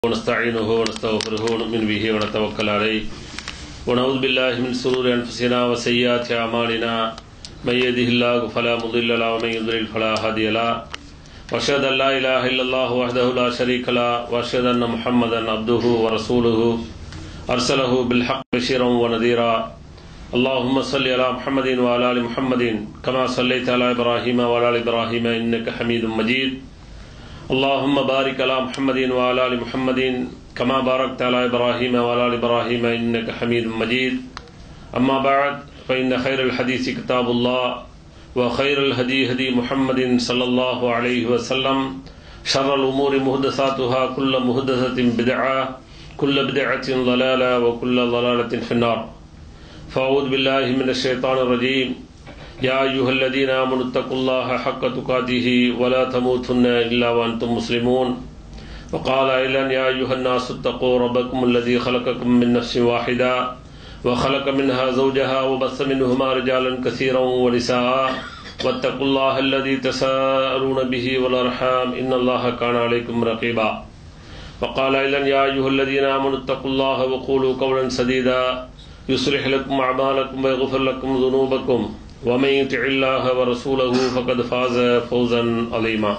ونستعينه ونستغفره ونؤمن به ونتوكل عليه ونعوذ بالله من شرور أنفسنا وسيئات أعمالنا من يهده الله فلا مضل له ومن يضلل فلا هادي له وأشهد أن لا إله إلا الله وحده لا شريك له وأشهد أن محمدا عبده ورسوله أرسله بالحق بشيرا ونذيرا اللهم صل على محمد وعلى آل محمد كما صليت على إبراهيم وعلى آل إبراهيم إنك حميد مجيد اللهم بارك على محمد وعلى ال محمد كما باركت على ابراهيم وعلى ال ابراهيم انك حميد مجيد اما بعد فان خير الحديث كتاب الله وخير الهدي هدي محمد صلى الله عليه وسلم شر الامور محدثاتها كل محدثه بدعه كل بدعه ضلاله وكل ضلاله في النار فاعوذ بالله من الشيطان الرجيم يا أيها الذين آمنوا اتقوا الله حق تقاته ولا تموتن إلا وأنتم مسلمون وقال أيضا يا أيها الناس اتقوا ربكم الذي خلقكم من نفس واحدة وخلق منها زوجها وبث منهما رجالا كثيرا ونساء واتقوا الله الذي تساءلون به والأرحام إن الله كان عليكم رقيبا وقال أيضا يا أيها الذين آمنوا اتقوا الله وقولوا قولا سديدا يصلح لكم أعمالكم ويغفر لكم ذنوبكم ومن يطع الله ورسوله فقد فاز فوزا عظيما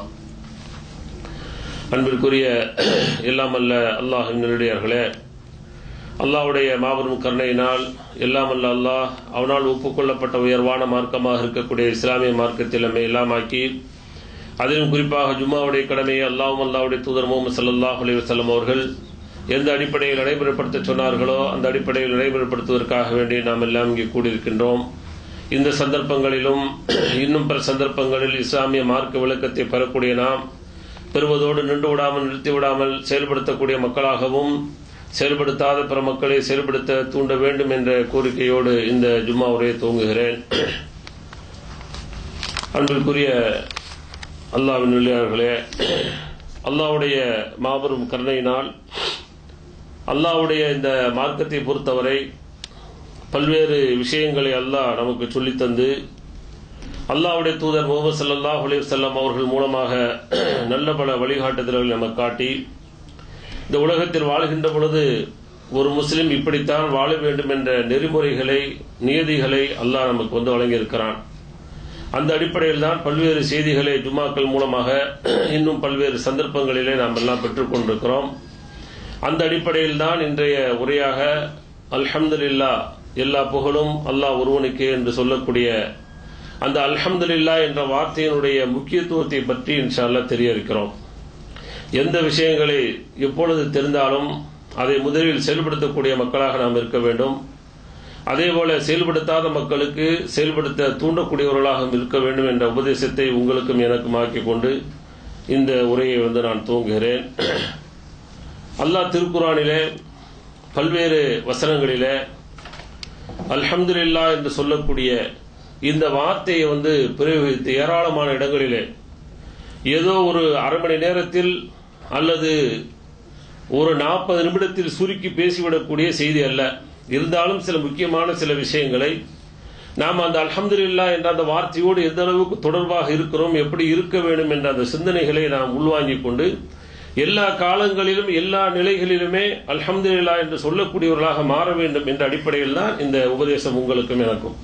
அன்பிற்குரிய எல்லாம் அல்ல அல்லாஹ் நல்லடியார்களே அல்லாஹ்வுடைய மாபெரும் கருணையினால் எல்லாம் அல்ல அல்லாஹ் அவனால் ஒப்புக்கொள்ளப்பட்ட உயர்வான மார்க்கமாக இருக்கக்கூடிய இஸ்லாமிய மார்க்கத்தில் நம்மை எல்லாமாக்கி அதிலும் குறிப்பாக ஜும்மாவுடைய கடமையை அல்லாவும் அல்லாவுடைய தூதர் முகமது சல்லாஹ் அலி வசல்லம் அவர்கள் எந்த அடிப்படையில் நடைமுறைப்படுத்த சொன்னார்களோ அந்த அடிப்படையில் நடைமுறைப்படுத்துவதற்காக வேண்டி நாம் எல்லாம் இங்கே கூடியிருக்கின்றோம் இந்த சந்தர்ப்பங்களிலும் இன்னும் பிற சந்தர்ப்பங்களில் இஸ்லாமிய மார்க்க விளக்கத்தை பெறக்கூடிய நாம் பெறுவதோடு நின்று விடாமல் நிறுத்தி விடாமல் செயல்படுத்தக்கூடிய மக்களாகவும் செயல்படுத்தாத பிற மக்களை செயல்படுத்த தூண்ட வேண்டும் என்ற கோரிக்கையோடு இந்த ஜும்மா உரையை துவங்குகிறேன் அன்பிற்குரிய அல்லாவின் உள்ளியார்களே அல்லாவுடைய மாபெரும் கருணையினால் அல்லாவுடைய இந்த மார்க்கத்தை பொறுத்தவரை பல்வேறு விஷயங்களை அல்லாஹ் நமக்கு சொல்லித்தந்து அல்லாவுடைய தூதர் முகமது சல்லாஹ் அலிவசல்லாம் அவர்கள் மூலமாக நல்ல பல வழிகாட்டுதல்களை நமக்கு காட்டி இந்த உலகத்தில் வாழ்கின்ற பொழுது ஒரு முஸ்லிம் இப்படித்தான் வாழ வேண்டும் என்ற நெறிமுறைகளை நியதிகளை அல்லாஹ் நமக்கு வந்து வழங்கியிருக்கிறான் அந்த அடிப்படையில் தான் பல்வேறு செய்திகளை ஜும்மாக்கள் மூலமாக இன்னும் பல்வேறு சந்தர்ப்பங்களிலே நாம் எல்லாம் பெற்றுக்கொண்டிருக்கிறோம் அந்த அடிப்படையில் தான் இன்றைய உரையாக அல்ஹம்துலில்லா எல்லா புகழும் அல்லாஹ் ஒருவனுக்கே என்று சொல்லக்கூடிய அந்த அல்ஹம்துலில்லா என்ற வார்த்தையினுடைய முக்கியத்துவத்தை பற்றி இன்ஷால்லா தெரிய இருக்கிறோம் எந்த விஷயங்களை எப்பொழுது தெரிந்தாலும் அதை முதலில் செயல்படுத்தக்கூடிய மக்களாக நாம் இருக்க வேண்டும் அதே போல செயல்படுத்தாத மக்களுக்கு செயல்படுத்த தூண்டக்கூடியவர்களாக இருக்க வேண்டும் என்ற உபதேசத்தை உங்களுக்கும் எனக்கும் ஆக்கிக் கொண்டு இந்த உரையை வந்து நான் துவங்குகிறேன் அல்லாஹ் திருக்குறானிலே பல்வேறு வசனங்களிலே அல்ஹம்துலில்லா என்று சொல்லக்கூடிய இந்த வார்த்தையை வந்து பிரயோகித்து ஏராளமான இடங்களிலே ஏதோ ஒரு அரை மணி நேரத்தில் அல்லது ஒரு நாற்பது நிமிடத்தில் சுருக்கி பேசிவிடக்கூடிய செய்தி அல்ல இருந்தாலும் சில முக்கியமான சில விஷயங்களை நாம் அந்த அல்ஹம்துலில்லா என்ற அந்த வார்த்தையோடு எந்த அளவுக்கு தொடர்பாக இருக்கிறோம் எப்படி இருக்க வேண்டும் என்ற அந்த சிந்தனைகளை நாம் உள்வாங்கிக் கொண்டு எல்லா காலங்களிலும் எல்லா நிலைகளிலுமே அல்ஹம்துலில்லா என்று சொல்லக்கூடியவர்களாக மாற வேண்டும் என்ற அடிப்படையில் தான் இந்த உபதேசம் உங்களுக்கும் எனக்கும்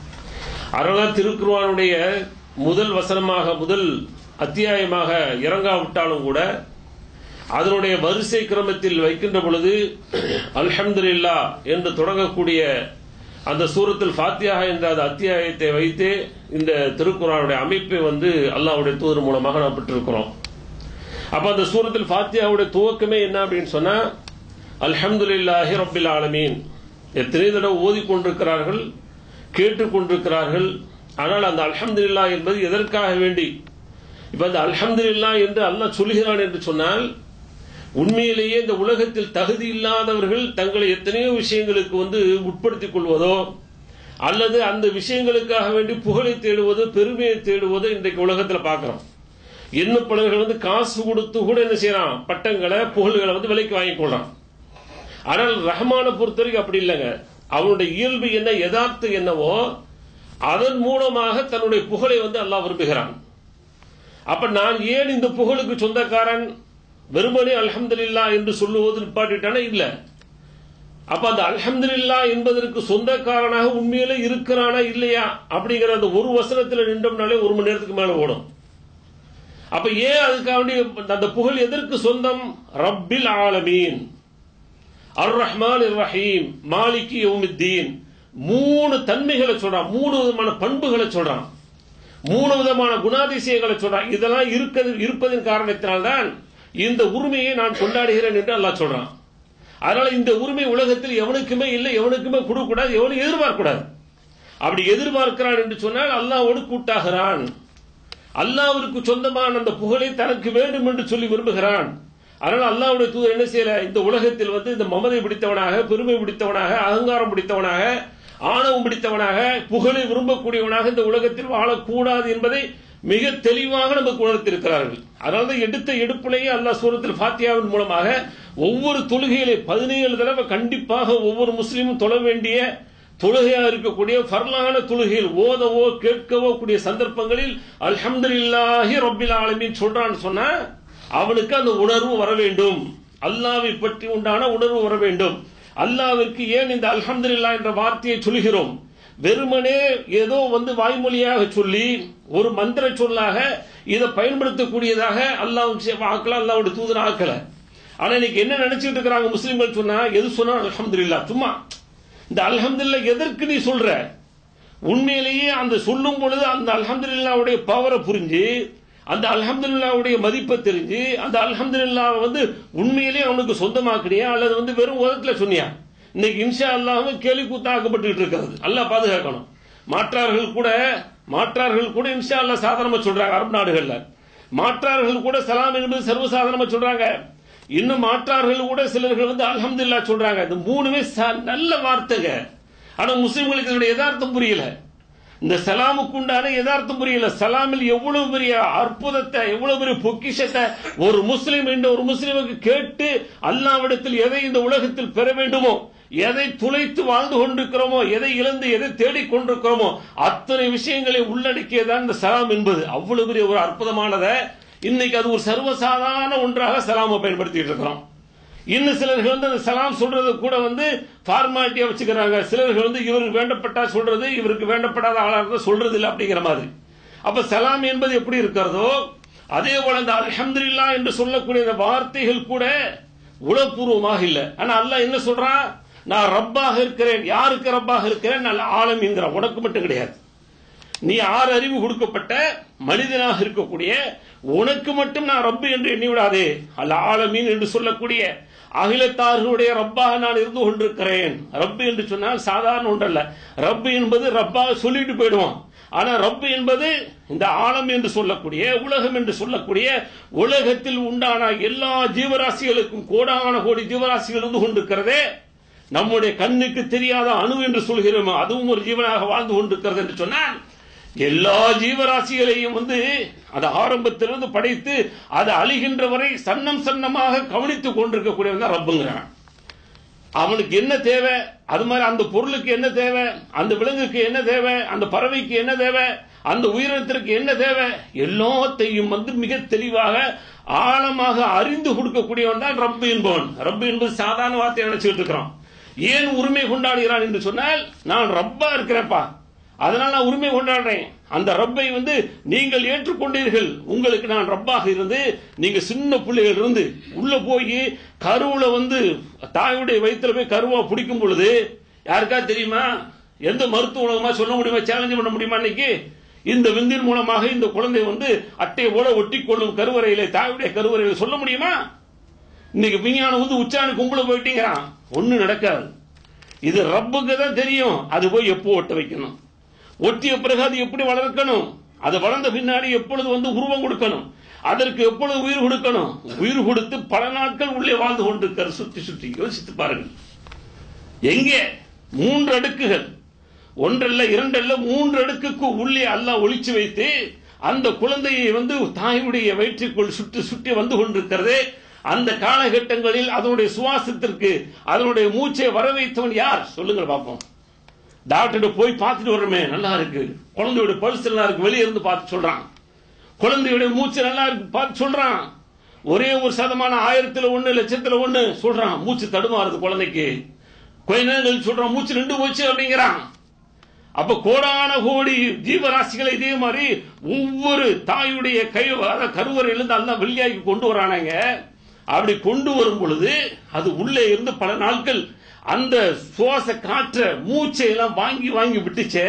அதனால் திருக்குர்வானுடைய முதல் வசனமாக முதல் அத்தியாயமாக இறங்காவிட்டாலும் கூட அதனுடைய வரிசை கிரமத்தில் வைக்கின்ற பொழுது அல்ஹம்துலில்லா என்று தொடங்கக்கூடிய அந்த சூரத்தில் ஃபாத்தியாக என்ற அந்த அத்தியாயத்தை வைத்து இந்த திருக்குறானுடைய அமைப்பை வந்து அல்லாவுடைய தூதர் மூலமாக நாம் பெற்றிருக்கிறோம் அப்ப அந்த சூரத்தில் ஃபாத்தியாவுடைய துவக்கமே என்ன அப்படின்னு சொன்னா அல்ஹம்துலில்லாஹி ரப்பில் ஆலமீன் எத்தனை தடவை ஓதி கொண்டிருக்கிறார்கள் கேட்டுக்கொண்டிருக்கிறார்கள் ஆனால் அந்த அல்ஹம்துலில்லா என்பது எதற்காக வேண்டி இப்ப அந்த அல்ஹம்துலில்லா என்று அல்லாஹ் சொல்கிறான் என்று சொன்னால் உண்மையிலேயே இந்த உலகத்தில் தகுதி இல்லாதவர்கள் தங்களை எத்தனையோ விஷயங்களுக்கு வந்து உட்படுத்திக் கொள்வதோ அல்லது அந்த விஷயங்களுக்காக வேண்டி புகழை தேடுவது பெருமையை தேடுவதோ இன்றைக்கு உலகத்தில் பார்க்கிறோம் இன்னும் பலர்கள் வந்து காசு கொடுத்து கூட என்ன செய்யறான் பட்டங்களை புகழ்களை வந்து விலைக்கு வாங்கி கொள்றான் ஆனால் ரஹமான பொறுத்தவரைக்கும் அப்படி இல்லைங்க அவனுடைய இயல்பு என்ன யதார்த்தம் என்னவோ அதன் மூலமாக தன்னுடைய புகழை வந்து அல்லாஹ் விரும்புகிறான் அப்ப நான் ஏன் இந்த புகழுக்கு சொந்தக்காரன் வெறுமனே அல்ஹம்துலில்லா என்று சொல்லுவது நிப்பாட்டிட்டானே இல்ல அப்ப அந்த அல்ஹம்துலில்லா என்பதற்கு சொந்தக்காரனாக உண்மையிலே இருக்கிறானா இல்லையா அப்படிங்கிற அந்த ஒரு வசனத்தில் நின்றோம்னாலே ஒரு மணி நேரத்துக்கு மேல ஓடும் அப்ப ஏன் அதுக்காக வேண்டி அந்த புகழ் எதற்கு சொந்தம் ரப்பில் ஆலமீன் அர் ரஹ்மான் ரஹீம் மாலிகி யௌமித்தீன் மூணு தன்மைகளை சொல்றான் மூணு விதமான பண்புகளை சொல்றான் மூணு விதமான குணாதிசயங்களை சொல்றான் இதெல்லாம் இருக்கிறது இருப்பதன் காரணத்தினால்தான் இந்த உரிமையை நான் கொண்டாடுகிறேன் என்று அல்லாஹ் சொல்றான் அதனால இந்த உரிமை உலகத்தில் எவனுக்குமே இல்லை எவனுக்குமே கொடுக்கக்கூடாது எவனும் எதிர்பார்க்கக்கூடாது அப்படி எதிர்பார்க்கிறான் என்று சொன்னால் அல்லாஹ்வோடு கூட்டாகிறான் அல்லாஹ்விற்கு சொந்தமான அந்த புகழை தனக்கு வேண்டும் என்று சொல்லி விரும்புகிறான் அதனால அல்லாஹ்வுடைய தூதர் என்ன செய்யல இந்த உலகத்தில் வந்து இந்த மமதை பிடித்தவனாக பெருமை பிடித்தவனாக அகங்காரம் பிடித்தவனாக ஆணவம் பிடித்தவனாக புகழை விரும்பக்கூடியவனாக இந்த உலகத்தில் வாழக்கூடாது என்பதை மிக தெளிவாக நமக்கு உணர்த்திருக்கிறார்கள் அதனால தான் எடுத்த எடுப்பிலேயே அல்லாஹ் சூரத்தில் ஃபாத்தியாவின் மூலமாக ஒவ்வொரு தொழுகையிலே பதினேழு தடவை கண்டிப்பாக ஒவ்வொரு முஸ்லீமும் தொழ வேண்டிய தொழுகையா இருக்கக்கூடிய ஃபர்லான தொழுகையில் ஓதவோ கேட்கவோ கூடிய சந்தர்ப்பங்களில் அல்ஹம்துலில்லாஹி ரப்பில் ஆலமீன் சொல்றான்னு சொன்னா அவனுக்கு அந்த உணர்வு வர வேண்டும் அல்லாவை பற்றி உண்டான உணர்வு வர வேண்டும் அல்லாவிற்கு ஏன் இந்த அல்ஹம்துலில்லா என்ற வார்த்தையை சொல்கிறோம் வெறுமனே ஏதோ வந்து வாய்மொழியாக சொல்லி ஒரு மந்திர சொல்லாக இதை பயன்படுத்தக்கூடியதாக அல்லாஹ் ஆக்கல அல்லாவுடைய தூதர் ஆக்கல ஆனா இன்னைக்கு என்ன நினைச்சிட்டு இருக்கிறாங்க முஸ்லிம்கள் சொன்னா எது சொன்னா அல்ஹம்துலில்லா சும்மா இந்த அல்ஹம்துலில்லா எதற்கு நீ சொல்ற உண்மையிலேயே அந்த சொல்லும் பொழுது அந்த அல்ஹம்துலில்லாவுடைய பவரை புரிஞ்சு அந்த அல்ஹம்துலில்லாவுடைய மதிப்பை தெரிஞ்சு அந்த அல்ஹம்துலில்லா வந்து உண்மையிலேயே அவனுக்கு சொந்தமாக்குனியா அல்லது வந்து வெறும் உதத்துல சொன்னியா இன்னைக்கு இன்ஷா அல்லாஹ் கேலி கூத்தாக்கப்பட்டு இருக்கிறது அல்லாஹ் பாதுகாக்கணும் மாற்றார்கள் கூட மாற்றார்கள் கூட இன்ஷா அல்லாஹ் சாதாரணமா சொல்றாங்க அரபு நாடுகள்ல மாற்றார்கள் கூட சலாம் என்பது சர்வசாதாரணமா சொல்றாங்க இன்னும் மாற்றார்கள் கூட சிலர்கள் வந்து அல்ஹம்துலில்லா சொல்றாங்க இந்த மூணுமே ச- நல்ல வார்த்தைங்க ஆனா முஸ்லிம்களுக்கு இதனுடைய யதார்த்தம் புரியல இந்த சலாமுக்கு உண்டான யதார்த்தம் புரியல சலாமில் எவ்வளவு பெரிய அற்புதத்தை எவ்வளவு பெரிய பொக்கிஷத்தை ஒரு முஸ்லிம் என்ற ஒரு முஸ்லிமுக்கு கேட்டு அல்லாவிடத்தில் எதை இந்த உலகத்தில் பெற வேண்டுமோ எதை துளைத்து வாழ்ந்து கொண்டிருக்கிறோமோ எதை இழந்து எதை தேடிக் கொண்டிருக்கிறோமோ அத்தனை விஷயங்களை உள்ளடக்கியதான் இந்த சலாம் என்பது அவ்வளவு பெரிய ஒரு அற்புதமானதை இன்னைக்கு அது ஒரு சர்வசாதாரண ஒன்றாக சலாமை பயன்படுத்திட்டு இருக்கிறோம் இன்னும் சிலர்கள் வந்து அந்த சலாம் சொல்றது கூட வந்து ஃபார்மாலிட்டியா வச்சுக்கிறாங்க சிலர்கள் வந்து இவருக்கு வேண்டப்பட்டா சொல்றது இவருக்கு வேண்டப்படாத ஆளா இருந்தா சொல்றது இல்லை அப்படிங்கிற மாதிரி அப்ப சலாம் என்பது எப்படி இருக்கிறதோ அதே போல இந்த அல்ஹம்துலில்லாஹ் என்று சொல்லக்கூடிய இந்த வார்த்தைகள் கூட உளப்பூர்வமாக இல்லை ஆனா அல்லாஹ் என்ன சொல்றான் நான் ரப்பாக இருக்கிறேன் யாருக்கு ரப்பாக இருக்கிறேன் நான் ஆலமீன்கிறான் உனக்கு மட்டும் கிடையாது நீ ஆறு அறிவு கொடுக்கப்பட்ட மனிதனாக இருக்கக்கூடிய உனக்கு மட்டும் நான் ரப்பு என்று எண்ணி விடாதே அல்ல ஆலமீன் என்று சொல்லக்கூடிய அகிலத்தார்களுடைய ரப்பாக நான் இருந்து கொண்டிருக்கிறேன் ரப்பு என்று சொன்னால் சாதாரண ஒன்றல்ல ரப்பு என்பது ரப்பாக சொல்லிட்டு போயிடுவான் ஆனா ரப்பு என்பது இந்த ஆழம் என்று சொல்லக்கூடிய உலகம் என்று சொல்லக்கூடிய உலகத்தில் உண்டான எல்லா ஜீவராசிகளுக்கும் கோடான கோடி ஜீவராசிகள் இருந்து கொண்டிருக்கிறதே நம்முடைய கண்ணுக்கு தெரியாத அணு என்று சொல்கிறோம் அதுவும் ஒரு ஜீவனாக வாழ்ந்து கொண்டிருக்கிறது என்று சொன்னால் எல்லா ஜீவராசிகளையும் வந்து அது ஆரம்பத்திலிருந்து படைத்து அது அழிகின்ற வரை சன்னம் சன்னமாக கவனித்துக் கொண்டிருக்கக்கூடியவன் தான் ரப்புங்கிறான் அவனுக்கு என்ன தேவை அது மாதிரி அந்த பொருளுக்கு என்ன தேவை அந்த விலங்குக்கு என்ன தேவை அந்த பறவைக்கு என்ன தேவை அந்த உயிரினத்திற்கு என்ன தேவை எல்லாத்தையும் வந்து மிக தெளிவாக ஆழமாக அறிந்து கொடுக்கக்கூடியவன் தான் ரப்பு என்பவன் ரப்பு என்பது சாதாரண வார்த்தையை நினைச்சுட்டு இருக்கிறான் ஏன் உரிமை கொண்டாடுகிறான் என்று சொன்னால் நான் ரப்பா இருக்கிறேன்ப்பா அதனால் நான் உரிமை கொண்டாடுறேன் அந்த ரப்பை வந்து நீங்கள் ஏற்றுக்கொண்டீர்கள் உங்களுக்கு நான் ரப்பாக இருந்து நீங்க சின்ன பிள்ளைகள் இருந்து உள்ள போய் கருவுல வந்து தாயுடைய வயிற்றுல போய் கருவா பிடிக்கும் பொழுது யாருக்கா தெரியுமா எந்த மருத்துவ உலகமா சொல்ல முடியுமா சேலஞ்ச் பண்ண முடியுமா இன்னைக்கு இந்த விந்தின் மூலமாக இந்த குழந்தை வந்து அட்டை போல ஒட்டி கொள்ளும் கருவறையில தாயுடைய கருவறையில சொல்ல முடியுமா இன்னைக்கு விஞ்ஞானம் வந்து உச்சாணி கும்பல போயிட்டீங்கிறான் ஒண்ணு நடக்காது இது ரப்புக்கு தான் தெரியும் அது போய் எப்போ ஒட்ட வைக்கணும் ஒட்டிய பிறகு அது எப்படி வளர்க்கணும் அது வளர்ந்த பின்னாடி எப்பொழுது வந்து உருவம் கொடுக்கணும் அதற்கு எப்பொழுது உயிர் கொடுக்கணும் உயிர் கொடுத்து பல நாட்கள் உள்ளே வாழ்ந்து கொண்டிருக்கிற சுத்தி சுத்தி யோசித்து பாருங்கள் எங்கே மூன்று அடுக்குகள் ஒன்றல்ல இரண்டல்ல மூன்று அடுக்குக்கு உள்ளே அல்லாஹ் ஒளிச்சு வைத்து அந்த குழந்தையை வந்து தாயுடைய வயிற்றுக்குள் சுற்றி சுற்றி வந்து கொண்டிருக்கிறதே அந்த காலகட்டங்களில் அதனுடைய சுவாசத்திற்கு அதனுடைய மூச்சை வர வைத்தவன் யார் சொல்லுங்கள் பார்ப்போம் டாக்டர்கிட்ட போய் பார்த்துட்டு வர்றோமே நல்லா இருக்கு குழந்தையோட பல்ஸ் நல்லா இருக்கு வெளியே இருந்து பார்த்து சொல்றான் குழந்தையோட மூச்சு நல்லா இருக்கு பார்த்து சொல்றான் ஒரே ஒரு சதமான ஆயிரத்துல ஒண்ணு லட்சத்துல ஒண்ணு சொல்றான் மூச்சு தடுமாறுது குழந்தைக்கு கொஞ்ச நேரம் கழிச்சு சொல்றான் மூச்சு நின்று போச்சு அப்படிங்கிறான் அப்ப கோடான கோடி ஜீவராசிகளை இதே மாதிரி ஒவ்வொரு தாயுடைய கை அதாவது கருவறையிலிருந்து எல்லாம் வெளியாகி கொண்டு வரானாங்க அப்படி கொண்டு வரும் பொழுது அது உள்ளே இருந்து பல நாட்கள் அந்த சுவாச காற்ற மூச்சை எல்லாம் வாங்கி வாங்கி விட்டுச்சே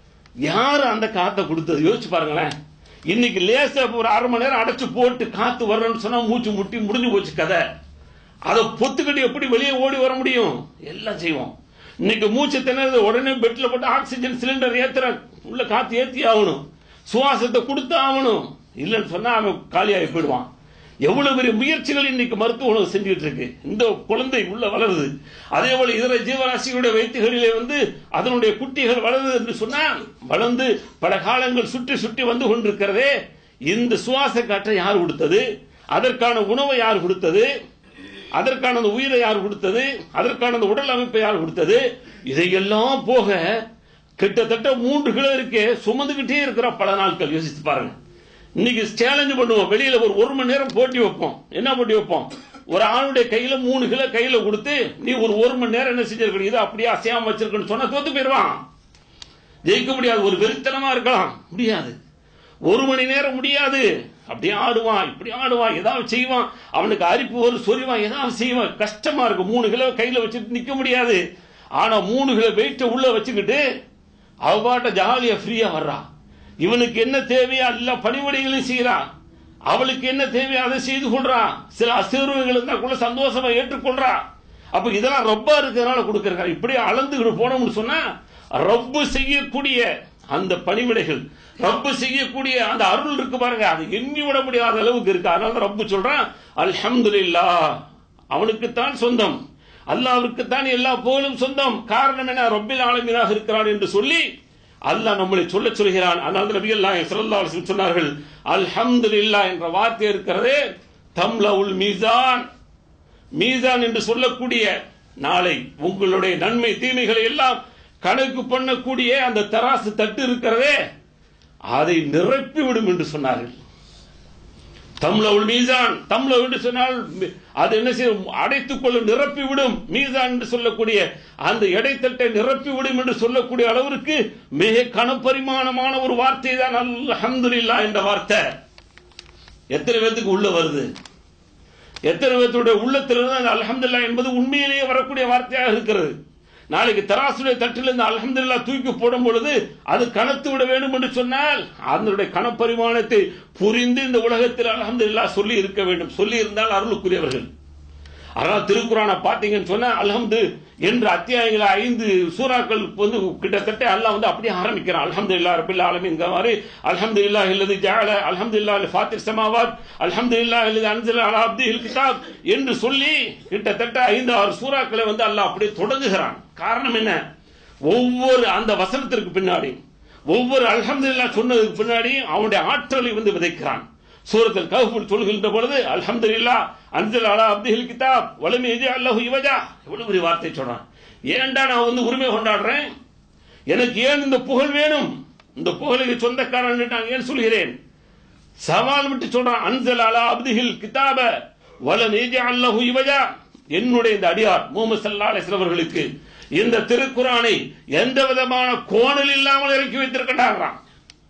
யாரு அந்த காத்தை கொடுத்தது யோசிச்சு பாருங்களேன் இன்னைக்கு லேசா ஒரு அரை மணி நேரம் அடைச்சு போட்டு காத்து வரணும்னு சொன்னா மூச்சு முட்டி முடிஞ்சு போச்சு கதை அதை பொத்துக்கிட்டு எப்படி வெளியே ஓடி வர முடியும் எல்லாம் செய்வோம் இன்னைக்கு மூச்சு திணறது உடனே பெட்ல போட்டு ஆக்சிஜன் சிலிண்டர் ஏத்துற உள்ள காத்து ஏத்தி ஆகணும் சுவாசத்தை கொடுத்து ஆகணும் இல்லைன்னு சொன்னா அவன் காலியாகி போயிடுவான் எவ்வளவு பெரிய முயற்சிகள் இன்னைக்கு மருத்துவ உணவு செஞ்சுட்டு இருக்கு இந்த குழந்தை உள்ள வளருது அதே போல இதர ஜீவராசிகளுடைய வயிற்றுகளிலே வந்து அதனுடைய குட்டிகள் வளருது என்று சொன்னால் வளர்ந்து பல காலங்கள் சுற்றி சுற்றி வந்து கொண்டிருக்கிறதே இந்த சுவாச காற்றை யார் கொடுத்தது அதற்கான உணவை யார் கொடுத்தது அதற்கான அந்த உயிரை யார் கொடுத்தது அதற்கான அந்த உடல் அமைப்பை யார் கொடுத்தது இதையெல்லாம் போக கிட்டத்தட்ட மூன்று கிலோ இருக்கே சுமந்துகிட்டே இருக்கிற பல நாட்கள் யோசித்து பாருங்க இன்னைக்கு சேலஞ்சு பண்ணுவோம் வெளியில ஒரு ஒரு மணி நேரம் போட்டி வைப்போம் என்ன போட்டி வைப்போம் ஒரு ஆணுடைய கையில மூணு கிலோ கையில கொடுத்து நீ ஒரு ஒரு மணி நேரம் என்ன செஞ்சிருக்க இதை அப்படியே அசையாம வச்சிருக்கன்னு சொன்னா தோத்து போயிடுவான் ஜெயிக்க முடியாது ஒரு வெறித்தனமா இருக்கலாம் முடியாது ஒரு மணி நேரம் முடியாது அப்படியே ஆடுவான் இப்படி ஆடுவான் ஏதாவது செய்வான் அவனுக்கு அரிப்பு ஒரு சொரிவான் ஏதாவது செய்வான் கஷ்டமா இருக்கு மூணு கிலோ கையில வச்சுட்டு நிக்க முடியாது ஆனா மூணு கிலோ வெயிட்ட உள்ள வச்சுக்கிட்டு அவ பாட்ட ஜாலியா ஃப்ரீயா வர்றான் இவனுக்கு என்ன தேவையோ எல்லா பணிவிடைகளையும் செய்யறான் அவளுக்கு என்ன தேவையோ அதை செய்து கொள்றான் சில அசீர்வுகள் இருந்தா கூட சந்தோஷமா ஏற்றுக்கொள்றான் அப்ப இதெல்லாம் ரப்பா இருக்கிறதுனால கொடுக்கறாங்க இப்படி அளந்துகிட்டு போனோம்னு சொன்னா ரப்பு செய்யக்கூடிய அந்த பணிவிடைகள் ரப்பு செய்யக்கூடிய அந்த அருள் இருக்கு பாருங்க அது எண்ணி விட முடியாத அளவுக்கு இருக்கு அதனால ரப்பு சொல்றான் அல்ஹம்துலில்லா அவனுக்குத்தான் சொந்தம் அல்லாவிற்குத்தான் எல்லா புகழும் சொந்தம் காரணம் என்ன ரப்பில் ஆலமீனாக இருக்கிறான் என்று சொல்லி அல்லாஹ் நம்மளை சொல்ல சொல்கிறான் அதனால நபிகள் நாயகம் ஸல்லல்லாஹு அலைஹி வஸல்லம் சொன்னார்கள் அல்ஹம்துலில்லா என்ற வார்த்தை இருக்கிறதே தம்லவுல் மீசான் மீசான் என்று சொல்லக்கூடிய நாளை உங்களுடைய நன்மை தீமைகளை எல்லாம் கணக்கு பண்ணக்கூடிய அந்த தராசு தட்டு இருக்கிறதே அதை நிரப்பி விடும் என்று சொன்னார்கள் தம்லவுல் மீசான் தம்லவ் என்று சொன்னால் அது என்ன செய்யும் அடைத்துக் கொள்ளும் நிரப்பி விடும் மீசான் என்று சொல்லக்கூடிய அந்த எடைத்தட்டை நிரப்பி விடும் என்று சொல்லக்கூடிய அளவிற்கு மிக கனப்பரிமாணமான ஒரு வார்த்தை தான் அல்ஹம்துலில்லாஹ் என்ற வார்த்தை எத்தனை பேத்துக்கு உள்ள வருது எத்தனை பேர்த்துடைய உள்ளத்திலிருந்து அந்த அல்ஹம்துலில்லாஹ் என்பது உண்மையிலேயே வரக்கூடிய வார்த்தையாக இருக்கிறது நாளைக்கு தராசுடைய தட்டிலிருந்து அல்ஹம்துலில்லாஹ் தூக்கி போடும் பொழுது அது கனத்து விட வேண்டும் என்று சொன்னால் அதனுடைய கனப்பரிமாணத்தை புரிந்து இந்த உலகத்தில் அல்ஹம்துலில்லாஹ் சொல்லி இருக்க வேண்டும் சொல்லி இருந்தால் அருளுக்குரியவர்கள் அதனால திருக்குறானை பார்த்தீங்கன்னு சொன்னா அல்ஹம்து என்ற அத்தியாயங்களை ஐந்து சூறாக்கள் வந்து கிட்டத்தட்ட அல்லாஹ் வந்து அப்படியே ஆரம்பிக்கிறான் அல்ஹம்துலில்லாஹ் ரபில் ஆலமீன் மாதிரி அல்ஹம்துலில்லாஹ் இல்லது ஜஅல அல்ஹம்துலில்லாஹ் ஃபாத்திர் சமாவாத் அல்ஹம்துலில்லாஹ் இல்லது அன்சல அலா அப்திஹில் கிதாப் என்று சொல்லி கிட்டத்தட்ட ஐந்து ஆறு சூறாக்களை வந்து அல்லாஹ் அப்படியே தொடங்குகிறான் காரணம் என்ன ஒவ்வொரு அந்த வசனத்திற்கு பின்னாடி ஒவ்வொரு அல்ஹம்துலில்லாஹ் சொன்னதுக்கு பின்னாடி அவனுடைய ஆற்றலை வந்து விதைக்கிறான் சூரத்தில் கஹ்ஃபுல் சொல்கின்ற பொழுது அல்ஹம்துலில்லாஹ் அன்சல் அலா அப்திஹில் கிதாப் வலம் எஜி அல்லாஹு இவஜா எவ்வளவு பெரிய வார்த்தை சொல்றான் ஏன்டா நான் வந்து உரிமை கொண்டாடுறேன் எனக்கு ஏன் இந்த புகழ் வேணும் இந்த புகழுக்கு சொந்தக்காரன் நான் ஏன் சொல்கிறேன் சவால் விட்டு சொல்றான் அன்சல் அலா அப்திஹில் கிதாப வலம் எஜி அல்லாஹு இவஜா என்னுடைய இந்த அடியார் முகமது சல்லா அலிஸ்லாம் அவர்களுக்கு இந்த திருக்குறானை எந்த விதமான கோணல் இல்லாமல் இறக்கி வைத்திருக்கிறான்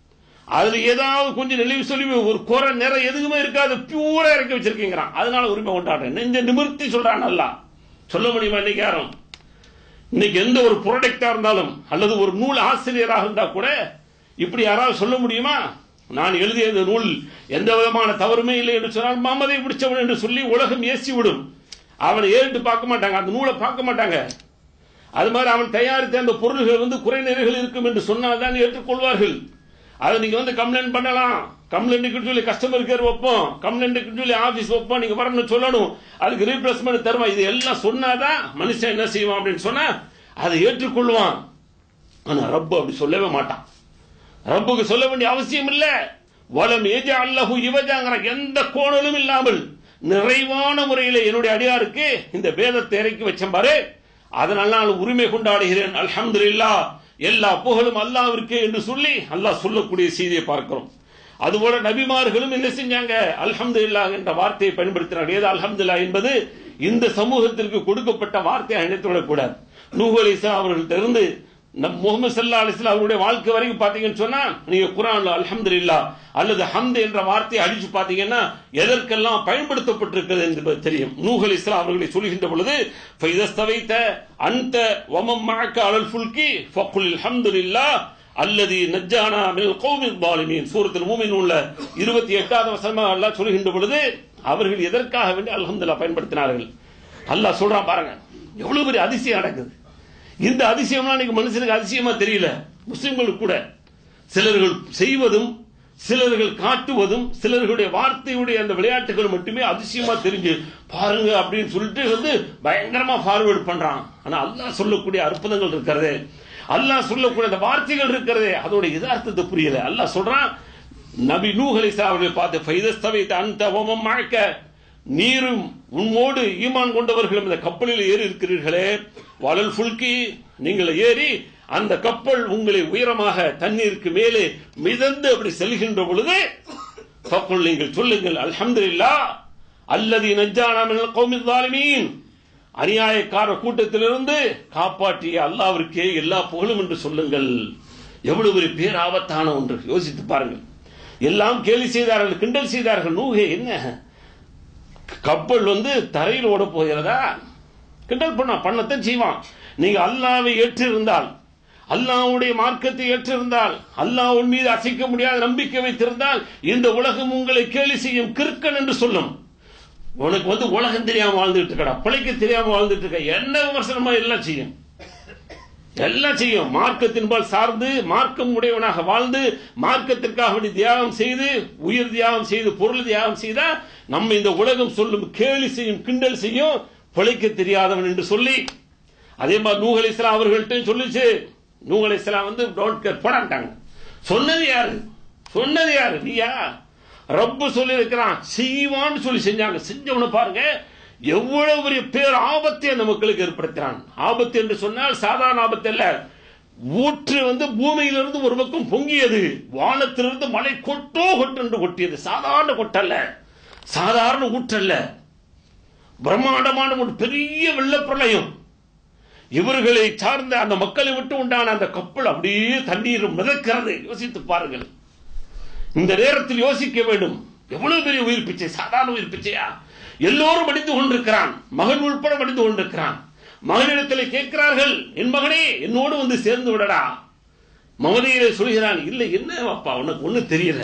அதுல ஏதாவது கொஞ்சம் நெளிவு சொல்லி ஒரு குறை நிறை எதுவுமே இருக்காது பியூரா இறக்கி வச்சிருக்கீங்கிறான் அதனால உரிமை கொண்டாடுறேன் நெஞ்ச நிமிர்த்தி சொல்றான் நல்லா சொல்ல முடியுமா இன்னைக்கு யாரும் இன்னைக்கு எந்த ஒரு ப்ராடக்டா இருந்தாலும் அல்லது ஒரு நூல் ஆசிரியராக இருந்தா கூட இப்படி யாராவது சொல்ல முடியுமா நான் எழுதிய இந்த நூல் எந்த விதமான தவறுமே இல்லை என்று சொன்னால் மாமதை பிடிச்சவன் என்று சொல்லி உலகம் ஏசி விடும் அவனை ஏறிட்டு பார்க்க மாட்டாங்க அந்த நூலை பார்க்க மாட்டாங்க அது மாதிரி அவன் தயாரித்த அந்த பொருள்கள் வந்து குறைநிறைகள் இருக்கும் என்று சொன்னால் தான் ஏற்றுக்கொள்வார்கள் அதை நீங்க வந்து கம்ப்ளைண்ட் பண்ணலாம் கம்ப்ளைண்ட்டுக்கு சொல்லி கஸ்டமர் கேர் வைப்போம் கம்ப்ளைண்ட்டுக்கு சொல்லி ஆபீஸ் வைப்போம் நீங்க வரணும்னு சொல்லணும் அதுக்கு ரீப்ளேஸ்மெண்ட் தருவான் இது எல்லாம் சொன்னாதான் மனுஷன் என்ன செய்வான் அப்படின்னு சொன்னா அதை ஏற்றுக்கொள்வான் ஆனா ரப்பு அப்படி சொல்லவே மாட்டான் ரப்புக்கு சொல்ல வேண்டிய அவசியம் இல்ல வலம் ஏஜா அல்லஹு இவஜாங்கிற எந்த கோணலும் இல்லாமல் நிறைவான முறையில் என்னுடைய அடியாருக்கு இந்த வேதத்தை இறக்கி வச்சேன் பாரு அதனால் நான் உரிமை கொண்டாடுகிறேன் அல்ஹம்துலில்லாஹ் எல்லா புகழும் அல்லாவிற்கே என்று சொல்லி அல்லாஹ் சொல்லக்கூடிய செய்தியை பார்க்கிறோம் அதுபோல நபிமார்களும் என்ன செஞ்சாங்க அல்ஹம்துலில்லாஹ் என்ற வார்த்தையை பயன்படுத்தினார்கள் ஏது அல்ஹம்துலில்லாஹ் என்பது இந்த சமூகத்திற்கு கொடுக்கப்பட்ட வார்த்தையை அழைத்து விடக்கூடாது நூஹ் அலைஹிஸ்ஸலாம் அவர்கள்ட்ட இருந்து நம் முகமது சல்லா அலிஸ்லாம் அவருடைய வாழ்க்கை வரைக்கும் பாத்தீங்கன்னு சொன்னா நீங்க குரான்ல அல்ஹம்துலில்லாஹ் அல்லது ஹம்து என்ற வார்த்தையை அடிச்சு பாத்தீங்கன்னா எதற்கெல்லாம் பயன்படுத்தப்பட்டிருக்கிறது என்பது தெரியும் நூஹ் அலைஹிஸ்ஸலாம் அவர்களை சொல்கின்ற பொழுது ஃபைதஸ்தவைத்த அந்த வமம் மஅக்க அலல் ஃபுல்கி ஃபக்குல் அல்ஹம்துலில்லாஹ் அல்லது நஜ்ஜானா மினல் கௌமில் பாலிமீன் சூரத்தில் மூமின் உள்ள இருபத்தி எட்டாவது வசனமாக அல்லாஹ் சொல்கின்ற பொழுது அவர்கள் எதற்காக வேண்டி அல்ஹம்துலில்லாஹ் பயன்படுத்தினார்கள் அல்லாஹ் சொல்றான் பாருங்க எவ்வளவு பெரிய அதிசயம் நடக்குது இந்த அதிசயம்லாம் இன்னைக்கு மனுஷனுக்கு அதிசயமா தெரியல முஸ்லிம்களுக்கு கூட சிலர்கள் செய்வதும் சிலர்கள் காட்டுவதும் சிலர்களுடைய வார்த்தையுடைய அந்த விளையாட்டுகள் மட்டுமே அதிசயமா தெரிஞ்சு பாருங்க அப்படின்னு சொல்லிட்டு வந்து பயங்கரமா ஃபார்வேர்டு பண்றான் ஆனா அல்லாஹ் சொல்லக்கூடிய அற்புதங்கள் இருக்கிறது அல்லாஹ் சொல்லக்கூடிய அந்த வார்த்தைகள் இருக்கிறதே அதோட யதார்த்தத்தை புரியல அல்லாஹ் சொல்றான் நபி நூஹ் அலைஹிஸ்ஸலாம் அவர்களை பார்த்து ஃபைதஸ்தவைத்த அந்த ஓமம் மழக்க நீரும் உன்னோடு ஈமான் கொண்டவர்களும் இந்த கப்பலில் ஏறி இருக்கிறீர்களே வளல் ஃபுல்கி நீங்கள் ஏறி அந்த கப்பல் உங்களை உயரமாக தண்ணீருக்கு மேலே மிதந்து அப்படி செல்கின்ற பொழுது ஃபக்குல் நீங்கள் சொல்லுங்கள் அல்ஹம்துலில்லாஹ் அல்லதி நஜ்ஜானா மினல் கௌமில் ஸாலிமீன் அநியாயக்கார கூட்டத்திலிருந்து காப்பாற்றிய அல்லாவிற்கே எல்லா புகழும் என்று சொல்லுங்கள் எவ்வளவு ஒரு பேராபத்தான ஒன்று யோசித்து பாருங்கள் எல்லாம் கேலி செய்தார்கள் கிண்டல் செய்தார்கள் நூகே என்ன கப்பல் வந்து தரையில் ஓட போகிறதா கிண்டல் பண்ணா பண்ணத்தான் செய்வான் நீங்க அல்லாவை ஏற்றிருந்தால் அல்லாவுடைய மார்க்கத்தை ஏற்றிருந்தால் அல்லாஹ் உன் மீது அசைக்க முடியாத நம்பிக்கை வைத்திருந்தால் இந்த உலகம் உங்களை கேலி செய்யும் கிறுக்கன் என்று சொல்லும் உனக்கு வந்து உலகம் தெரியாம வாழ்ந்துட்டு இருக்கடா பிழைக்க தெரியாம வாழ்ந்துட்டு இருக்க என்ன விமர்சனமா எல்லாம் செய்யும் எல்லாம் செய்யும் மார்க்கத்தின்பால் சார்ந்து மார்க்கம் உடையவனாக வாழ்ந்து மார்க்கத்திற்காக வேண்டி தியாகம் செய்து உயிர் தியாகம் செய்து பொருள் தியாகம் செய்தா நம்ம இந்த உலகம் சொல்லும் கேலி செய்யும் கிண்டல் செய்யும் பிழைக்க தெரியாதவன் என்று சொல்லி அதே மாதிரி நூகல் இஸ்லாம் அவர்கள்ட்ட சொல்லிச்சு நூகல் இஸ்லாம் வந்து டோன்ட் கேர் போடாட்டாங்க சொன்னது யாரு சொன்னது யாரு நீயா ரப்பு சொல்லி இருக்கிறான் செய்வான்னு சொல்லி செஞ்சாங்க செஞ்சவன பாருங்க எவ்வளவு பெரிய பேர் ஆபத்தை அந்த மக்களுக்கு ஏற்படுத்தினான் ஆபத்து என்று சொன்னால் சாதாரண ஆபத்து அல்ல ஊற்று வந்து பூமியிலிருந்து ஒரு பக்கம் பொங்கியது வானத்திலிருந்து மழை கொட்டோ கொட்டென்று கொட்டியது சாதாரண கொட்டல்ல சாதாரண ஊற்றல்ல பிரம்மாண்டமான ஒரு பெரிய வெள்ளப்பிரளயம் இவர்களை சார்ந்த அந்த மக்களை விட்டு உண்டான அந்த கப்பல் அப்படியே தண்ணீர் மிதக்கிறது யோசித்து பாருங்கள் இந்த நேரத்தில் யோசிக்க வேண்டும் எவ்வளவு பெரிய உயிர் பிச்சை சாதாரண உயிர் பிச்சையா எல்லோரும் அடித்து கொண்டிருக்கிறான் மகன் உட்பட அடித்து கொண்டிருக்கிறான் மகனிடத்தில் கேட்கிறார்கள் என் மகனே என்னோடு வந்து சேர்ந்து விடடா மமதையிலே சொல்கிறான் இல்லை என்ன அப்பா உனக்கு ஒண்ணு தெரியல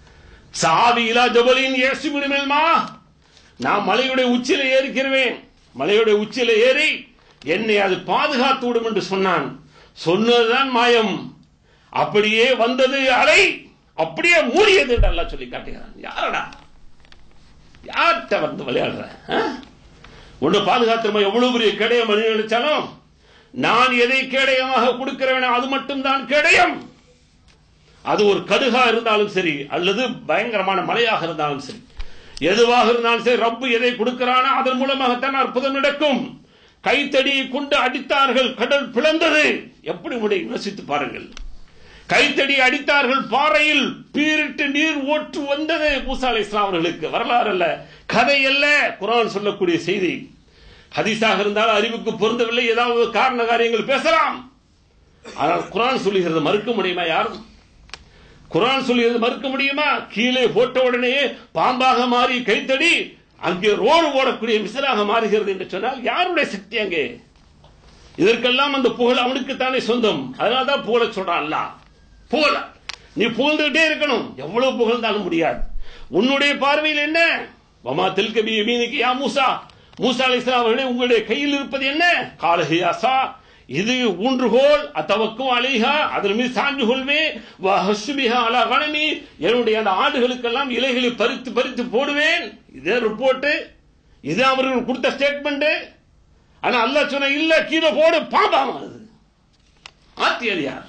சாவி இலா ஜபலின் ஏசுமிடுமேல்மா நான் மலையுடைய உச்சியில ஏறிக்கிறவேன் மலையுடைய உச்சியில ஏறி என்னை அது பாதுகாத்து விடும் என்று சொன்னான் சொன்னதுதான் மாயம் அப்படியே வந்தது அலை அப்படியே மூடியது என்று அல்லாஹ் சொல்லி காட்டுகிறான் யாரடா யார்கிட்ட வந்து விளையாடுற ஒன்று பாதுகாத்திரமா எவ்வளவு பெரிய கேடயம் மணி நினைச்சாலும் நான் எதை கேடயமாக கொடுக்கிறேன் அது மட்டும்தான் கேடயம் அது ஒரு கடுகா இருந்தாலும் சரி அல்லது பயங்கரமான மலையாக இருந்தாலும் சரி எதுவாக இருந்தாலும் சரி ரப்பு எதை கொடுக்கிறானோ அதன் மூலமாகத்தான் அற்புதம் நடக்கும் கைத்தடியை கொண்டு அடித்தார்கள் கடல் பிளந்தது எப்படி முடியும் யோசித்து பாருங்கள் கைத்தடி அடித்தார்கள் பாறையில் பீரிட்டு நீர் ஓட்டு வந்தது மூசா அலை இஸ்லாம் அவர்களுக்கு வரலாறு அல்ல கதை அல்ல குரான் சொல்லக்கூடிய செய்தி ஹதீஸாக இருந்தாலும் அறிவுக்கு பொருந்தவில்லை ஏதாவது காரண காரியங்கள் பேசலாம் ஆனால் குரான் சொல்லுகிறது மறுக்க முடியுமா யாரும் குரான் சொல்லுகிறது மறுக்க முடியுமா கீழே போட்ட உடனே பாம்பாக மாறி கைத்தடி அங்கே ரோடு ஓடக்கூடிய மிசலாக மாறுகிறது என்று சொன்னால் யாருடைய சக்தி அங்கே இதற்கெல்லாம் அந்த புகழ் அவனுக்குத்தானே சொந்தம் அதனால தான் புகழ சொல்றான் அல்லாஹ் புகழ நீ புகழ்ந்துகிட்டே இருக்கணும் எவ்வளவு புகழ்ந்தாலும் முடியாது உன்னுடைய பார்வையில் என்ன வமா தெல்கபி மீனுக்கு யா மூசா மூசா அலிஸ்லாம் அவர்களே உங்களுடைய கையில் இருப்பது என்ன காலஹி அசா இது ஊன்றுகோல் அத்தவக்கும் அலிஹா அதன் மீது சாஞ்சு கொள்வே ஹசுபிஹா அலா கணமி என்னுடைய அந்த ஆடுகளுக்கெல்லாம் இலைகளை பறித்து பறித்து போடுவேன் இதே ரிப்போர்ட் இது அவர்கள் கொடுத்த ஸ்டேட்மெண்ட் ஆனா அல்லாஹ் சொன்ன இல்ல கீழே போடு பாம்பாம் அது ஆத்தியது யார்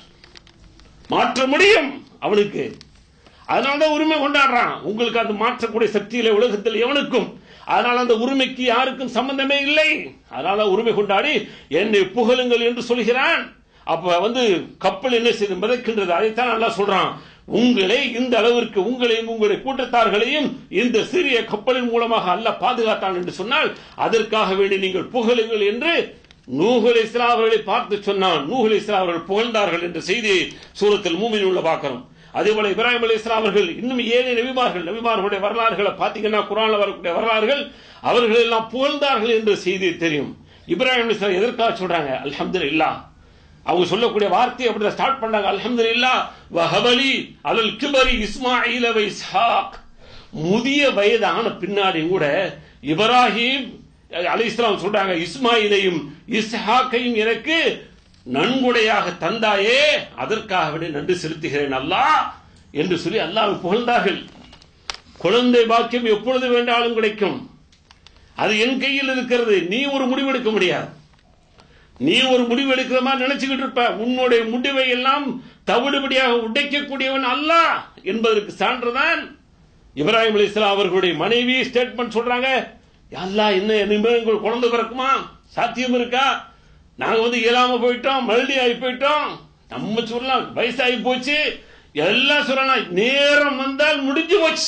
மாற்ற முடியும் அவனுக்கு அதனால தான் உரிமை கொண்டாடுறான் உங்களுக்கு அது மாற்றக்கூடிய சக்தியில உலகத்தில் எவனுக்கும் அதனால அந்த உரிமைக்கு யாருக்கும் சம்பந்தமே இல்லை அதனால உரிமை கொண்டாடி என்னை புகழுங்கள் என்று சொல்கிறான் அப்ப வந்து கப்பல் என்ன செய்து மிதக்கின்றது அதைத்தான் நல்லா சொல்றான் உங்களை இந்த அளவிற்கு உங்களையும் உங்களுடைய கூட்டத்தார்களையும் இந்த சிறிய கப்பலின் மூலமாக அல்லாஹ் பாதுகாத்தான் என்று சொன்னால் அதற்காக வேண்டி நீங்கள் புகழுங்கள் என்று நூகுல் இஸ்லாம் அவர்களை பார்த்து சொன்னான் நூகுல் இஸ்லாம் அவர்கள் புகழ்ந்தார்கள் என்ற செய்தியை சூரத்தில் மூமின் உள்ள பார்க்கிறோம் அதே போல இப்ராஹிம் அலி இஸ்லாம் அவர்கள் இன்னும் ஏழை நபிமார்கள் நபிமார்களுடைய வரலாறுகளை பார்த்தீங்கன்னா குரான்ல வரக்கூடிய வரலாறுகள் அவர்கள் எல்லாம் புகழ்ந்தார்கள் என்ற செய்தி தெரியும் இப்ராஹிம் அலி இஸ்லாம் எதற்காக சொல்றாங்க அல்ஹம்துலில்லாஹ் அவங்க சொல்லக்கூடிய வார்த்தையை அப்படி ஸ்டார்ட் பண்ணாங்க அல்ஹம்துலில்லாஹ் வஹபலி அலல் கிபரி இஸ்மாயில் வ இஸ்ஹாக் முதிய வயதான பின்னாடி கூட இப்ராஹிம் அலி இஸ்லாம் சொல்றாங்க இஸ்மாயிலையும் இஸ்ஹாக்கையும் எனக்கு நன்கொடையாக தந்தாயே அதற்காக விட நன்றி செலுத்துகிறேன் அல்லாஹ் என்று சொல்லி அல்லாஹ் புகழ்ந்தார்கள் குழந்தை பாக்கியம் எப்பொழுது வேண்டாலும் கிடைக்கும் அது என் கையில் இருக்கிறது நீ ஒரு முடிவெடுக்க முடியாது நீ ஒரு முடிவு எடுக்கிற மாதிரி நினைச்சுக்கிட்டு இருப்ப உன்னுடைய முடிவை எல்லாம் தவிடுபடியாக உடைக்கக்கூடியவன் அல்லாஹ் என்பதற்கு சான்றுதான் இப்ராஹிம் அலி இஸ்லாம் அவர்களுடைய மனைவி ஸ்டேட்மெண்ட் சொல்றாங்க அல்லாஹ் என்ன இனிமேல் உங்களுக்கு குழந்தை பிறக்குமா சாத்தியம் இருக்கா நாங்க வந்து இயலாம போயிட்டோம் மறுபடி ஆகி போயிட்டோம் நம்ம சொல்லலாம் வயசாகி போச்சு எல்லாம் சொல்லலாம் நேரம் வந்தால் முடிஞ்சு போச்சு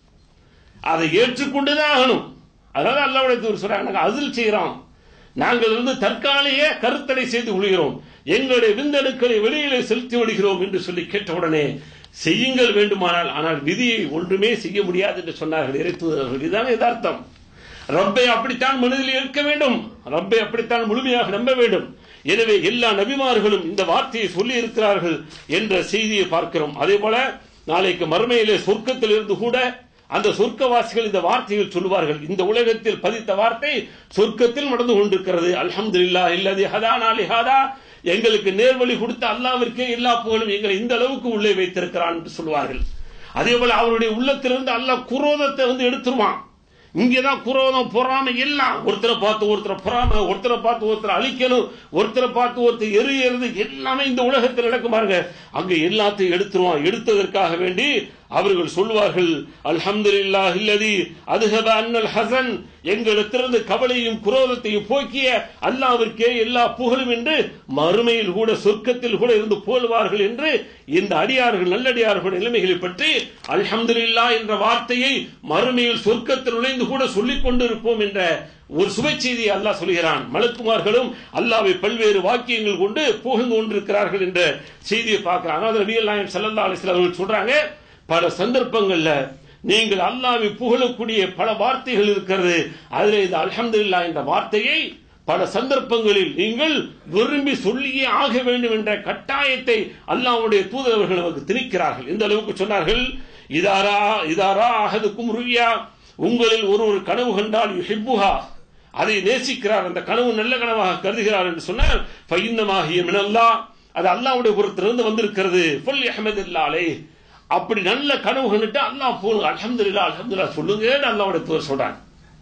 அதை ஏற்றுக்கொண்டுதான் ஆகணும் அதாவது அல்லாவுடைய தூர் சொல்றாங்க நாங்க அதில் செய்யறோம் நாங்கள் வந்து தற்காலிக கருத்தடை செய்து கொள்கிறோம் எங்களுடைய விந்தணுக்களை வெளியிலே செலுத்தி விடுகிறோம் என்று சொல்லி கேட்டவுடனே செய்யுங்கள் வேண்டுமானால் ஆனால் விதியை ஒன்றுமே செய்ய முடியாது என்று சொன்னார்கள் இறைத்துவர்கள் இதுதான் யதார்த்தம் ரப்பை அப்படித்தான் மனதில் இருக்க வேண்டும் ரப்பை அப்படித்தான் முழுமையாக நம்ப வேண்டும் எனவே எல்லா நபிமார்களும் இந்த வார்த்தையை சொல்லி இருக்கிறார்கள் என்ற செய்தியை பார்க்கிறோம் அதே போல நாளைக்கு மறுமையிலே சொர்க்கத்தில் இருந்து கூட அந்த சொர்க்கவாசிகள் இந்த வார்த்தையில் சொல்லுவார்கள் இந்த உலகத்தில் பதித்த வார்த்தை சொர்க்கத்தில் நடந்து கொண்டிருக்கிறது அல்ஹம்துலில்லா இல்லது ஹதானா லிஹாதா எங்களுக்கு நேர்வழி கொடுத்த அல்லாவிற்கே எல்லா புகழும் எங்களை இந்த அளவுக்கு உள்ளே வைத்திருக்கிறான் என்று சொல்வார்கள் அதே போல அவருடைய உள்ளத்திலிருந்து அல்லாஹ் குரோதத்தை வந்து எடுத்துருவான் இங்கதான் குரோதம் பொறாமை எல்லாம் ஒருத்தரை பார்த்து ஒருத்தரை பொறாம ஒருத்தரை பார்த்து ஒருத்தரை அழிக்கணும் ஒருத்தரை பார்த்து ஒருத்தர் எரியறது எல்லாமே இந்த உலகத்தில் நடக்கும் பாருங்க அங்க எல்லாத்தையும் எடுத்துருவான் எடுத்ததற்காக வேண்டி அவர்கள் சொல்வார்கள் அல்ஹம்துலில்லாஹ் இல்லதி அதுஹப அன்னல் ஹசன் எங்களிடத்திலிருந்து கவலையும் குரோதத்தையும் போக்கிய அல்லாவிற்கே எல்லா புகழும் என்று மறுமையில் கூட சொர்க்கத்தில் கூட இருந்து போல்வார்கள் என்று இந்த அடியார்கள் நல்லடியார்கள் நிலைமைகளை பற்றி அல்ஹம்துலில்லாஹ் என்ற வார்த்தையை மறுமையில் சொர்க்கத்தில் நுழைந்து கூட சொல்லிக் கொண்டிருப்போம் என்ற ஒரு சுப செய்தியை அல்லாஹ் சொல்கிறான் மலக்குமார்களும் அல்லாவை பல்வேறு வாக்கியங்கள் கொண்டு புகழ்ந்து கொண்டிருக்கிறார்கள் என்ற செய்தியை பார்க்கிறான் அதாவது நபிகள் நாயம் சல்லல்லா அலிஸ்லாம் அவர்கள் சொல்றாங்க பல சந்தர்ப்பங்கள்ல நீங்கள் அல்லாவை புகழக்கூடிய பல வார்த்தைகள் இருக்கிறது அதில் இந்த அல்ஹம்துலில்லா என்ற வார்த்தையை பல சந்தர்ப்பங்களில் நீங்கள் விரும்பி சொல்லியே ஆக வேண்டும் என்ற கட்டாயத்தை அல்லாவுடைய தூதரவர்கள் நமக்கு திணிக்கிறார்கள் இந்த அளவுக்கு சொன்னார்கள் இதாரா இதாரா அகதுக்கும் ருவியா உங்களில் ஒரு ஒரு கனவு கண்டால் ஹிப்புஹா அதை நேசிக்கிறார் அந்த கனவு நல்ல கனவாக கருதுகிறார் என்று சொன்னால் பைந்தமாகிய மினல்லா அது அல்லாவுடைய புறத்திலிருந்து வந்திருக்கிறது ஃபுல் அஹமது இல்லாலே அப்படி நல்ல கனவு கண்டுட்டு அல்லாஹ் போலுங்க அலமதுல்லா அலமதுல்லா சொல்லுங்க அல்லாவுடைய தூதர் சொல்றாங்க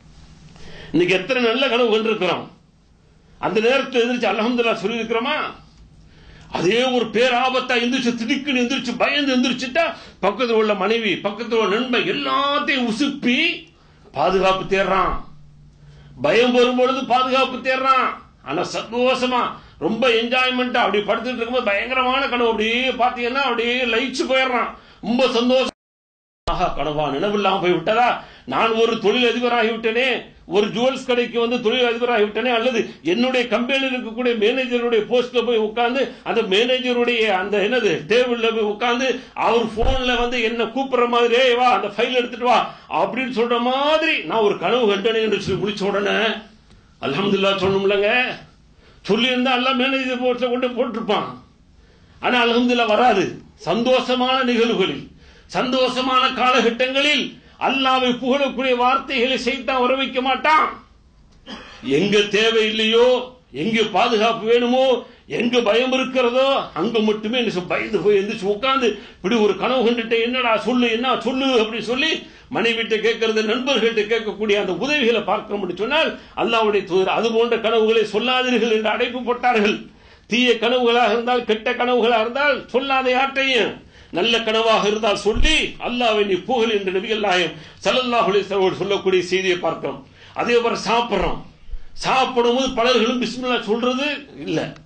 இன்னைக்கு எத்தனை நல்ல கனவு கண்டிருக்கிறோம் அந்த நேரத்தில் எந்திரிச்சு அலமதுல்லா சொல்லி இருக்கிறோமா அதே ஒரு பேராபத்தா எந்திரிச்சு திடுக்குன்னு எந்திரிச்சு பயந்து எந்திரிச்சுட்டா பக்கத்தில் உள்ள மனைவி பக்கத்தில் உள்ள நண்பன் எல்லாத்தையும் உசுப்பி பாதுகாப்பு தேடுறான் பயம் வரும்பொழுது பாதுகாப்பு தேடுறான் ஆனா சந்தோஷமா ரொம்ப என்ஜாய்மெண்டா அப்படி படுத்துட்டு இருக்கும்போது பயங்கரமான கனவு அப்படியே பாத்தீங்கன்னா அப்படியே லயிச்சு போயிடுறான் ரொம்ப சந்தோஷம் ஆஹா கனவா நினைவில்லாம போய் விட்டதா நான் ஒரு தொழில் அதிபராகி விட்டேனே ஒரு ஜுவல்ஸ் கடைக்கு வந்து தொழில் அதிபராகி விட்டேனே அல்லது என்னுடைய கம்பெனியில் இருக்கக்கூடிய மேனேஜருடைய போஸ்ட்ல போய் உட்கார்ந்து அந்த மேனேஜருடைய அந்த என்னது டேபிள்ல போய் உட்கார்ந்து அவர் போன்ல வந்து என்ன கூப்பிடுற மாதிரி "ஏய், வா அந்த ஃபைல் எடுத்துட்டு வா அப்படின்னு சொல்ற மாதிரி நான் ஒரு கனவு கண்டனே என்று சொல்லி முடிச்ச உடனே அல்ஹம்துலில்லாஹ் சொல்லணும்லங்க சொல்லியிருந்தா எல்லாம் மேனேஜர் போஸ்ட்ல கொண்டு போட்டிருப்பான் ஆனா அல்ஹம்துலில்லாஹ் வராது சந்தோஷமான நிகழ்வுகளில் சந்தோஷமான காலகட்டங்களில் அல்லாவை புகழக்கூடிய வார்த்தைகளை செய்தான் வர வைக்க மாட்டான் எங்க தேவை இல்லையோ எங்க பாதுகாப்பு வேணுமோ எங்க பயம் இருக்கிறதோ அங்க மட்டுமே என்ன சொல் பயந்து போய் எந்திரிச்சு உட்கார்ந்து இப்படி ஒரு கனவு கண்டுட்டு என்னடா சொல்லு என்ன சொல்லு அப்படி சொல்லி மனைவிட்ட கேட்கறது நண்பர்கள்ட்ட கேட்கக்கூடிய அந்த உதவிகளை பார்க்க முடியும் சொன்னால் அல்லாவுடைய தூதர் அது போன்ற கனவுகளை சொல்லாதீர்கள் என்று அடைப்பு போட்டார்கள் தீய கனவுகளாக இருந்தால் கெட்ட கனவுகளாக இருந்தால் சொல்லாத யார்ட்டையும் நல்ல கனவாக இருந்தால் சொல்லி அல்லாவை நீ புகழ் என்று நபிகள் நாயம் சல்லல்லாஹு அலைஹி வஸல்லம் அவர்கள் சொல்லக்கூடிய செய்தியை பார்க்கிறோம் அதே போல சாப்பிடுறோம் சாப்பிடும்போது பலர்களும் பிஸ்மில்லா சொல்றது இல்ல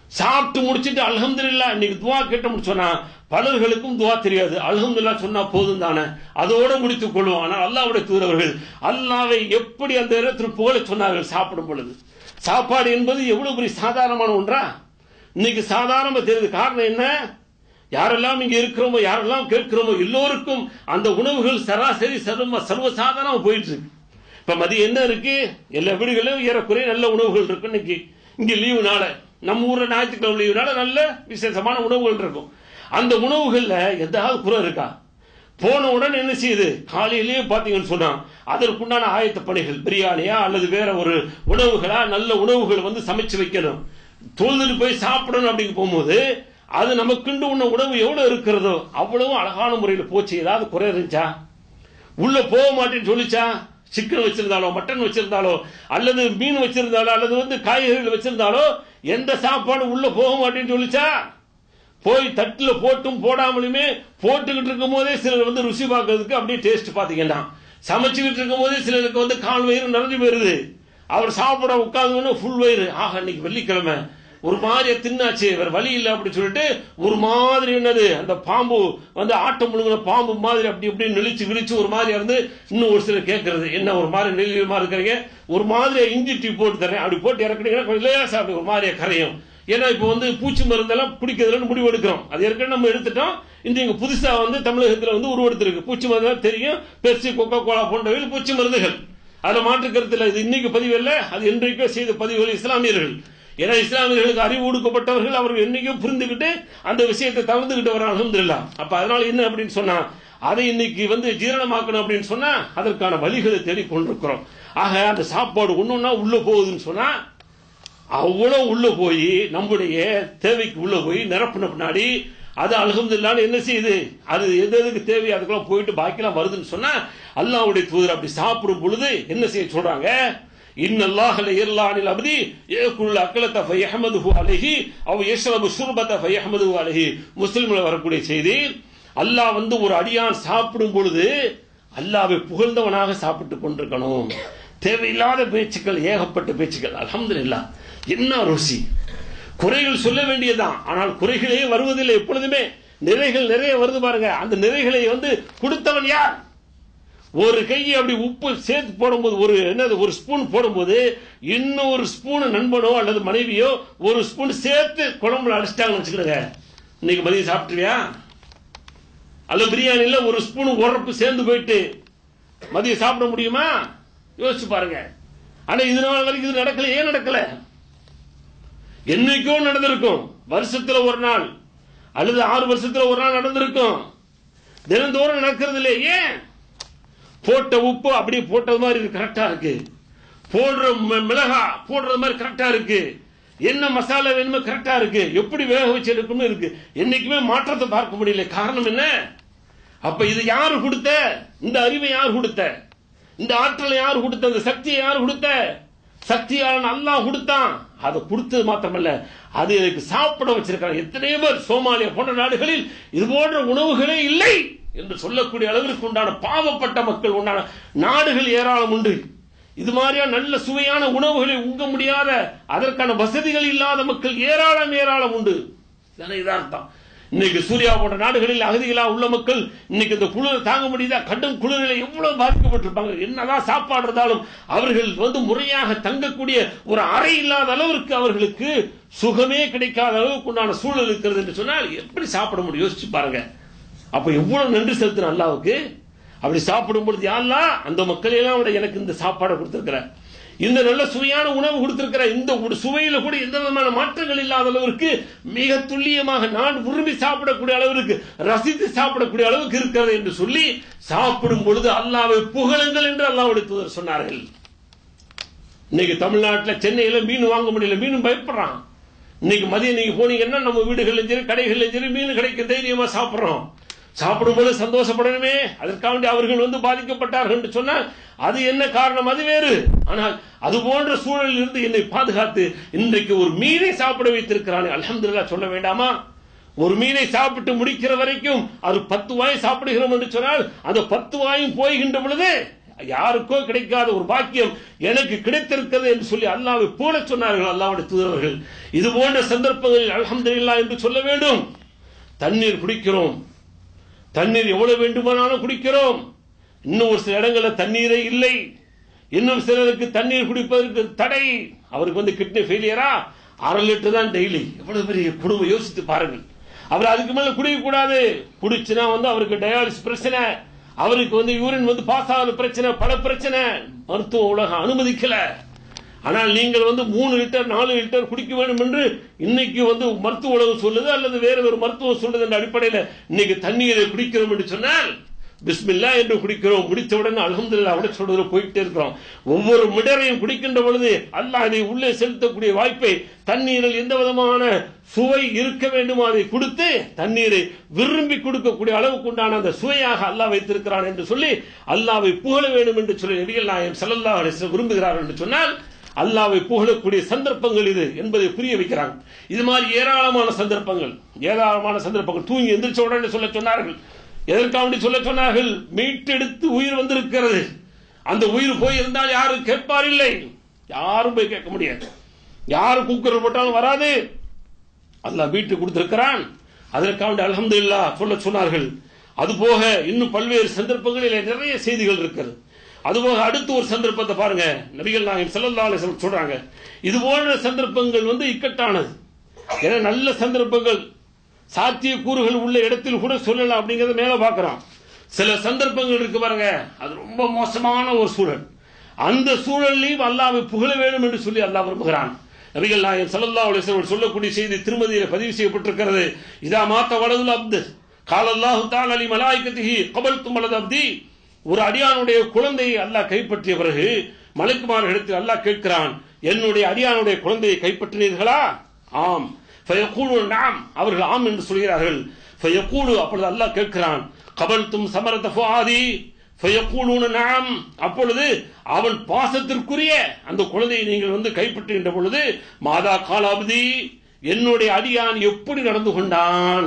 சாப்பிட்டு முடிச்சிட்டு அல்ஹம்துலில்லாஹ் இன்னைக்கு துவா கேட்டோம்னு சொன்னா பலர்களுக்கும் துவா தெரியாது அல்ஹம்துலில்லாஹ் சொன்னா போதும் தானே அதோட முடித்துக் கொள்வோம் ஆனால் அல்லாஹ்வுடைய தூதரவர்கள் அல்லாவை எப்படி அந்த இடத்தில் புகழ சொன்னார்கள் சாப்பிடும் பொழுது சாப்பாடு என்பது எவ்வளவு பெரிய சாதாரணமான ஒன்றா இன்னைக்கு சாதாரணமா தெரியுது காரணம் என்ன யாரெல்லாம் இங்க இருக்கிறோமோ யாரெல்லாம் கேட்கிறோமோ எல்லோருக்கும் அந்த உணவுகள் சராசரி சர்வ சர்வசாதாரணமா போயிட்டு இருக்கு இப்ப மதியம் என்ன இருக்கு எல்லா வீடுகளிலும் ஏறக்குறைய நல்ல உணவுகள் இருக்கு இன்னைக்கு இங்க லீவு நாள நம்ம ஊர்ல ஞாயிற்றுக்கிழமை லீவு நாள நல்ல விசேஷமான உணவுகள் இருக்கும் அந்த உணவுகள்ல எதாவது குறை இருக்கா போன உடனே என்ன செய்யுது காலையிலேயே பாத்தீங்கன்னு சொன்னா அதற்குண்டான ஆயத்த பணிகள் பிரியாணியா அல்லது வேற ஒரு உணவுகளா நல்ல உணவுகள் வந்து சமைச்சு வைக்கணும் தொழுதுட்டு போய் சாப்பிடணும் அப்படின்னு போகும்போது அது நமக்குண்டு உண்ண உணவு எவ்வளவு இருக்கிறதோ அவ்வளவு அழகான முறையில் போச்சு ஏதாவது குறை இருந்துச்சா உள்ள போக மாட்டேன்னு சொல்லிச்சா சிக்கன் வச்சிருந்தாலோ மட்டன் வச்சிருந்தாலோ அல்லது மீன் வச்சிருந்தாலோ அல்லது வந்து காய்கறிகள் வச்சிருந்தாலோ எந்த சாப்பாடு உள்ள போக மாட்டேன்னு சொல்லிச்சா போய் தட்டுல போட்டும் போடாமலுமே போட்டுக்கிட்டு இருக்கும் போதே சிலர் வந்து ருசி பார்க்கறதுக்கு அப்படியே டேஸ்ட் பாத்தீங்கன்னா சமைச்சுக்கிட்டு இருக்கும் போதே சிலருக்கு வந்து கால் வயிறு நிறைஞ்சு போயிருது அவர் சாப்பிட உட்கார்ந்து ஃபுல் வயிறு ஆக இன்னைக்கு வெள்ளிக்கிழமை ஒரு மாதிரி தின்னாச்சு வேற வழி இல்லை அப்படி சொல்லிட்டு ஒரு மாதிரி என்னது அந்த பாம்பு வந்து ஆட்டம் முழுங்கின பாம்பு மாதிரி அப்படி இப்படி நெளிச்சு விழிச்சு ஒரு மாதிரி இருந்து இன்னும் ஒரு சிலர் கேட்கறது என்ன ஒரு மாதிரி நெல்லி மாதிரி இருக்கிறீங்க ஒரு மாதிரி இஞ்சி டீ போட்டு தரேன் அப்படி போட்டு இறக்குனீங்கன்னா கொஞ்சம் லேசா அப்படி ஒரு மாதிரி கரையும் ஏன்னா இப்போ வந்து பூச்சி மருந்தெல்லாம் பிடிக்கிறதுலன்னு முடிவு எடுக்கிறோம் அது ஏற்கனவே நம்ம எடுத்துட்டோம் இந்த இங்க புதுசா வந்து தமிழகத்துல வந்து உருவெடுத்திருக்கு பூச்சி மருந்து தெரியும் பெப்சி கொக்கோ கோலா போன்றவைகள் பூச்சி மருந்துகள் அதுல மாற்று கருத்து இல்லை இது இன்னைக்கு பதிவு இல்லை அது என்றைக்கோ செய்த பதிவுகள் இஸ்லாமியர்கள் ஏன்னா இஸ்லாமியர்களுக்கு அறிவு கொடுக்கப்பட்டவர்கள் அவர்கள் என்னைக்கும் புரிந்துகிட்டு அந்த விஷயத்தை தவிர்த்துக்கிட்டு வர அலமதுல்லா அப்ப அதனால என்ன அப்படின்னு சொன்னா அதை இன்னைக்கு வந்து ஜீரணமாக்கணும் அப்படின்னு சொன்னா அதற்கான வழிகளை தேடிக் கொண்டிருக்கிறோம் ஆக அந்த சாப்பாடு ஒன்னொன்னா உள்ள போகுதுன்னு சொன்னா அவ்வளவு உள்ள போய் நம்முடைய தேவைக்கு உள்ள போய் நிரப்பின பின்னாடி அது அலகம்துல்லான்னு என்ன செய்யுது அது எது எதுக்கு தேவை அதுக்கெல்லாம் போயிட்டு பாக்கிலாம் வருதுன்னு சொன்னா அல்லாவுடைய தூதர் அப்படி சாப்பிடும் பொழுது என்ன செய்ய சொல்றாங்க இன்னல்லாஹல இர்லானில் அபதி ஏக்குள்ள அக்கலத்தை ஃபயஹமதுஹு அலைஹி அவ் யஷ்ரபு ஷுர்பத ஃபயஹமதுஹு அலைஹி முஸ்லிம்ல வரக்கூடிய செய்தி அல்லாஹ் வந்து ஒரு அடியான் சாப்பிடும் பொழுது அல்லாவை புகழ்ந்தவனாக சாப்பிட்டு கொண்டிருக்கணும் தேவையில்லாத பேச்சுக்கள் ஏகப்பட்ட பேச்சுக்கள் அலமதுல்லா என்ன ருசி குறைகள் சொல்ல வேண்டியதுதான் ஆனால் குறைகளே வருவதில்லை எப்பொழுதுமே நிறைகள் நிறைய வருது பாருங்க அந்த நிறைகளை வந்து கொடுத்தவன் யார் ஒரு கையை அப்படி உப்பு சேர்த்து போடும்போது ஒரு என்னது ஒரு ஸ்பூன் போடும்போது இன்னொரு ஸ்பூன் நண்பனோ அல்லது மனைவியோ ஒரு ஸ்பூன் சேர்த்து குழம்புல அடிச்சிட்டாங்கன்னு வச்சுக்கிடுங்க இன்னைக்கு மதியம் சாப்பிட்டுவியா அல்லது பிரியாணியில ஒரு ஸ்பூன் உரப்பு சேர்ந்து போயிட்டு மதியம் சாப்பிட முடியுமா யோசிச்சு பாருங்க ஆனா இது நாள் வரைக்கும் இது நடக்கல ஏன் நடக்கல என்னைக்கோ நடந்திருக்கும் வருஷத்துல ஒரு நாள் அல்லது ஆறு வருஷத்துல ஒரு நாள் நடந்திருக்கும் தினந்தோறும் நடக்கிறது இல்லை ஏன் போட்ட உப்பு அப்படியே போட்டது மாதிரி கரெக்டா இருக்கு போடுற மி- மிளகா போடுறது மாதிரி கரெக்டா இருக்கு என்ன மசாலா வேணுமோ கரெக்டா இருக்கு எப்படி வேக வச்சு எடுக்கணும் இருக்கு என்னைக்குமே மாற்றத்தை பார்க்க முடியல காரணம் என்ன அப்ப இது யாரு கொடுத்த இந்த அறிவை யார் கொடுத்த இந்த ஆற்றலை யார் கொடுத்த இந்த சக்தியை யார் கொடுத்த சக்தியாளன் அல்லாஹ் கொடுத்தான் அதை கொடுத்தது மாத்திரமல்ல அது எனக்கு சாப்பிட வச்சிருக்காங்க எத்தனையோ பேர் சோமாலியா போன்ற நாடுகளில் இது போன்ற உணவுகளே இல்லை என்று சொல்லக்கூடிய அளவிற்கு உண்டான பாவப்பட்ட மக்கள் உண்டான நாடுகள் ஏராளம் உண்டு இது மாதிரியா நல்ல சுவையான உணவுகளை உங்க முடியாத அதற்கான வசதிகள் இல்லாத மக்கள் ஏராளம் ஏராளம் உண்டு இதான இதார்த்தம் இன்னைக்கு சூர்யா போன்ற நாடுகளில் அகதிகளா உள்ள மக்கள் இன்னைக்கு இந்த குளிர் தாங்க முடியுதா கடும் குளிரில் எவ்வளவு பாதிக்கப்பட்டிருப்பாங்க என்னதான் சாப்பாடு இருந்தாலும் அவர்கள் வந்து முறையாக தங்கக்கூடிய ஒரு அறை இல்லாத அளவிற்கு அவர்களுக்கு சுகமே கிடைக்காத அளவுக்கு உண்டான சூழல் இருக்கிறது என்று சொன்னால் எப்படி சாப்பிட முடியும் யோசிச்சு பாருங்க அப்ப எவ்வளவு நன்றி செலுத்தின அல்லாவுக்கு அப்படி சாப்பிடும் பொழுது யாரெல்லாம் அந்த மக்களையெல்லாம் விட எனக்கு இந்த சாப்பாடை கொடுத்திருக்கிற இந்த நல்ல சுவையான உணவு கொடுத்திருக்கிற இந்த ஒரு சுவையில கூட எந்த விதமான மாற்றங்கள் இல்லாத அளவிற்கு மிக துல்லியமாக நான் விரும்பி சாப்பிடக்கூடிய அளவிற்கு ரசித்து சாப்பிடக்கூடிய அளவுக்கு இருக்கிறது என்று சொல்லி சாப்பிடும் பொழுது அல்லாவை புகழுங்கள் என்று அல்லாவுடைய தூதர் சொன்னார்கள் இன்னைக்கு தமிழ்நாட்டில் சென்னையில மீன் வாங்க முடியல மீன் பயப்படுறான் இன்னைக்கு மதியம் நீங்க போனீங்கன்னா நம்ம வீடுகள்லையும் சரி கடைகள்லையும் சரி மீன் கிடைக்க தைரியமா சாப்பிடுறோம் சாப்பிடும்போது சந்தோஷப்படணுமே அதற்காக வேண்டி அவர்கள் வந்து பாதிக்கப்பட்டார்கள் என்று சொன்னால் அது என்ன காரணம் அது வேறு ஆனால் அது போன்ற சூழலில் இருந்து என்னை பாதுகாத்து இன்றைக்கு ஒரு மீனை சாப்பிட வைத்திருக்கிறானே அல்ஹம்துலில்லாஹ் சொல்ல வேண்டாமா ஒரு மீனை சாப்பிட்டு முடிக்கிற வரைக்கும் அது பத்து வாய் சாப்பிடுகிறோம் என்று சொன்னால் அந்த பத்து வாயும் போய்கின்ற பொழுது யாருக்கோ கிடைக்காத ஒரு பாக்கியம் எனக்கு கிடைத்திருக்கிறது என்று சொல்லி அல்லாவை போல சொன்னார்கள் அல்லாவுடைய தூதரவர்கள் இது போன்ற சந்தர்ப்பங்களில் அல்ஹம்துலில்லாஹ் என்று சொல்ல வேண்டும் தண்ணீர் குடிக்கிறோம் தண்ணீர் எவ்வளவு வேண்டுமானாலும் குடிக்கிறோம் இன்னும் ஒரு சில இடங்களில் தண்ணீரே இல்லை இன்னும் சிலருக்கு தண்ணீர் குடிப்பதற்கு தடை அவருக்கு வந்து கிட்னி ஃபெயிலியரா அரை லிட்டர் தான் டெய்லி எவ்வளவு பெரிய குடும்பம் யோசித்து பாருங்கள் அவர் அதுக்கு மேல குடிக்க கூடாது குடிச்சுனா வந்து அவருக்கு டயாலிசிஸ் பிரச்சனை அவருக்கு வந்து யூரின் வந்து பாஸ் ஆகிற பிரச்சனை பல பிரச்சனை மருத்துவ உலகம் அனுமதிக்கல ஆனால் நீங்கள் வந்து மூணு லிட்டர் நாலு லிட்டர் குடிக்க வேண்டும் என்று இன்னைக்கு வந்து மருத்துவ உலகம் சொல்லுது அல்லது வேற ஒரு மருத்துவம் சொல்லுது என்ற அடிப்படையில் இன்னைக்கு தண்ணீரை குடிக்கிறோம் என்று சொன்னால் பிஸ்மில்லா என்று குடிக்கிறோம் முடித்தவுடன் அலமதுல்லா விட சொல்றது போயிட்டே இருக்கிறோம் ஒவ்வொரு மிடரையும் குடிக்கின்ற பொழுது அல்லாஹ் அதை உள்ளே செலுத்தக்கூடிய வாய்ப்பை தண்ணீரில் எந்த விதமான சுவை இருக்க வேண்டுமோ அதை கொடுத்து தண்ணீரை விரும்பி கொடுக்கக்கூடிய அளவுக்கு உண்டான அந்த சுவையாக அல்லாஹ் வைத்திருக்கிறான் என்று சொல்லி அல்லாவை புகழ வேண்டும் என்று சொல்லி நபிகள் நாயம் சல்லல்லா விரும்புகிறார் என்று சொன்னால் அல்லாவை புகழக்கூடிய சந்தர்ப்பங்கள் இது என்பதை புரிய வைக்கிறாங்க இது மாதிரி ஏராளமான சந்தர்ப்பங்கள் ஏராளமான சந்தர்ப்பங்கள் தூங்கி எந்திரிச்ச உடனே சொல்ல சொன்னார்கள் எதற்காக சொல்ல சொன்னார்கள் மீட்டெடுத்து உயிர் வந்திருக்கிறது அந்த உயிர் போய் இருந்தால் யாரும் கேட்பார் இல்லை யாரும் போய் கேட்க முடியாது யாரும் கூக்குரல் போட்டாலும் வராது அல்லாஹ் வீட்டு கொடுத்திருக்கிறான் அதற்காக அலமது இல்லா சொல்ல சொன்னார்கள் அதுபோக இன்னும் பல்வேறு சந்தர்ப்பங்களில் நிறைய செய்திகள் இருக்கிறது அதுபோக அடுத்து ஒரு சந்தர்ப்பத்தை பாருங்க நபிகள் நாயகம் ஸல்லல்லாஹு அலைஹி வஸல்லம் சொல்றாங்க இது போன்ற சந்தர்ப்பங்கள் வந்து இக்கட்டானது ஏன்னா நல்ல சந்தர்ப்பங்கள் சாத்திய கூறுகள் உள்ள இடத்தில் கூட சொல்லலாம் அப்படிங்கறத மேல பார்க்கிறோம் சில சந்தர்ப்பங்கள் இருக்கு பாருங்க அது ரொம்ப மோசமான ஒரு சூழல் அந்த சூழலையும் அல்லாஹ்வை புகழ வேண்டும் என்று சொல்லி அல்லாஹ் விரும்புகிறான் நபிகள் நாயகம் ஸல்லல்லாஹு அலைஹி வஸல்லம் சொல்லக்கூடிய செய்தி திருமதியில் பதிவு செய்யப்பட்டிருக்கிறது இதா மாத்த வலதுல் அப்து கால அல்லாஹு தஆலா லி மலாயிகத்திஹி கபல்து மலது அப்தி ஒரு அடியானுடைய குழந்தையை அல்லாஹ் கைப்பற்றிய பிறகு மலக்குமார்களிடத்தில் அல்லாஹ் கேட்கிறான் என்னுடைய அடியானுடைய குழந்தையை கைப்பற்றினீர்களா ஆம் ஃபயகூலு நாம் அவர்கள் ஆம் என்று சொல்கிறார்கள் ஃபயகூலு அப்பொழுது அல்லாஹ் கேட்கிறான் கபல்தும் சமரத ஃபுஆதி ஃபயகூலுன நாம் அப்பொழுது அவன் பாசத்திற்குரிய அந்த குழந்தையை நீங்கள் வந்து கைப்பற்றுகின்ற பொழுது மாதா காலாபதி என்னுடைய அடியான் எப்படி நடந்து கொண்டான்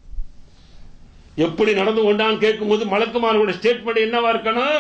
எப்படி நடந்து கொண்டான் கேட்கும்போது மலக்குமார்களுடைய ஸ்டேட்மெண்ட் என்னவா இருக்கணும்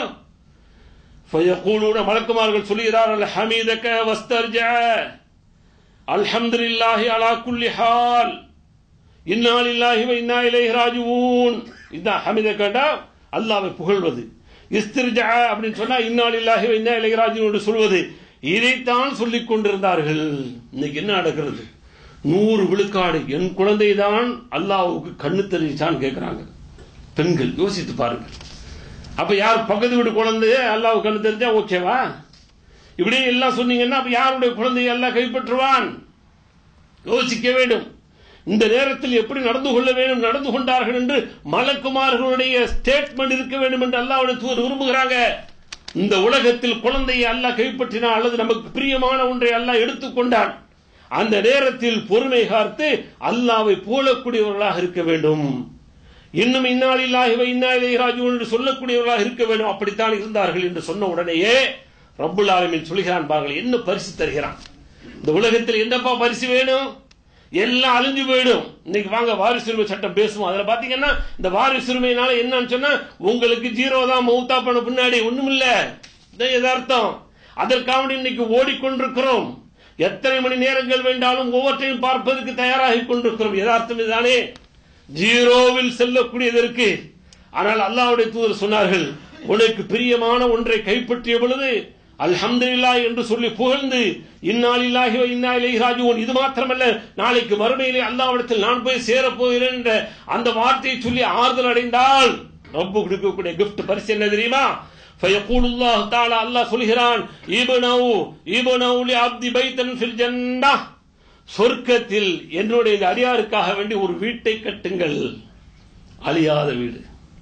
ஃபயகூலுன மலக்குமார்கள் சொல்கிறார்கள் ஹமீதக வஸ்தர்ஜா அல்ஹம்துலில்லாஹி அலா குல்லி ஹால் இன்னா லில்லாஹி வ இன்னா இலைஹி ராஜிஊன் இதான் ஹமீத கேட்டா அல்லாஹ்வை புகழ்வது இஸ்திர்ஜா அப்படின்னு சொன்னா இன்னா லில்லாஹி வ இன்னா இலைஹி ராஜிஊன் என்று சொல்வது இதைத்தான் சொல்லிக் கொண்டிருந்தார்கள் இன்னைக்கு என்ன நடக்கிறது நூறு விழுக்காடு என் குழந்தை தான் அல்லாஹ்வுக்கு கண்ணு தெரிவிச்சான்னு கேட்கிறாங்க பெண்கள் யோசித்து பாருங்க அப்ப யார் பக்கத்து வீட்டு குழந்தை அல்லாஹ் கண்ணு தெரிஞ்சா ஓகேவா இப்படியே எல்லாம் சொன்னீங்கன்னா அப்ப யாருடைய குழந்தையை எல்லாம் கைப்பற்றுவான் யோசிக்க வேண்டும் இந்த நேரத்தில் எப்படி நடந்து கொள்ள வேண்டும் நடந்து கொண்டார்கள் என்று மலக்குமார்களுடைய ஸ்டேட்மெண்ட் இருக்க வேண்டும் என்று அல்லாவுடைய தூர் விரும்புகிறாங்க இந்த உலகத்தில் குழந்தையை அல்லாஹ் கைப்பற்றினான் அல்லது நமக்கு பிரியமான ஒன்றை அல்லாஹ் எடுத்துக்கொண்டான் அந்த நேரத்தில் பொறுமை காத்து அல்லாவை போலக்கூடியவர்களாக இருக்க வேண்டும் இன்னும் இந்நாளில்லாகவே இந்நாளிலே ராஜு என்று சொல்லக்கூடியவர்களாக இருக்க வேண்டும் அப்படித்தான் இருந்தார்கள் என்று சொன்ன உடனேயே ரப்புல் ஆலமின் சொல்கிறான் பாருங்கள் என்ன பரிசு தருகிறான் இந்த உலகத்தில் என்னப்பா பரிசு வேணும் எல்லாம் அழிஞ்சு போயிடும் இன்னைக்கு வாங்க வாரிசுரிமை சட்டம் பேசுவோம் அதுல பாத்தீங்கன்னா இந்த வாரிசுரிமையினால என்னன்னு சொன்னா உங்களுக்கு ஜீரோ தான் மௌத்தா பண்ண பின்னாடி ஒண்ணும் இல்ல இதான் எதார்த்தம் அதற்காக இன்னைக்கு ஓடிக்கொண்டிருக்கிறோம் எத்தனை மணி நேரங்கள் வேண்டாலும் ஒவ்வொற்றையும் பார்ப்பதற்கு தயாராகி கொண்டிருக்கிறோம் யதார்த்தம் இதுதானே ஜீரோவில் செல்லக்கூடியதற்கு ஆனால் அல்லாவுடைய தூதர் சொன்னார்கள் உனக்கு பிரியமான ஒன்றை கைப்பற்றிய பொழுது அல்ஹம்துலில்லா என்று சொல்லி புகழ்ந்து இந்நாளில்லாகி இந்நாளிலே ராஜுவன் இது மாத்திரமல்ல நாளைக்கு மறுமையிலே அல்லாவிடத்தில் நான் போய் சேரப் போகிறேன் என்ற அந்த வார்த்தையை சொல்லி ஆறுதல் அடைந்தால் ரொம்ப கொடுக்கக்கூடிய கிஃப்ட் பரிசு என்ன தெரியுமா فيقول الله تعالى الله சொல்கிறான் ஈபனவு ஈபனவு லிஅப்தி பைத்தன் ஃபில் ஜன்னah சொர்க்கத்தில் என்னுடைய இந்த அடியாருக்காக வேண்டி ஒரு வீட்டை கட்டுங்கள் அழியாத வீடு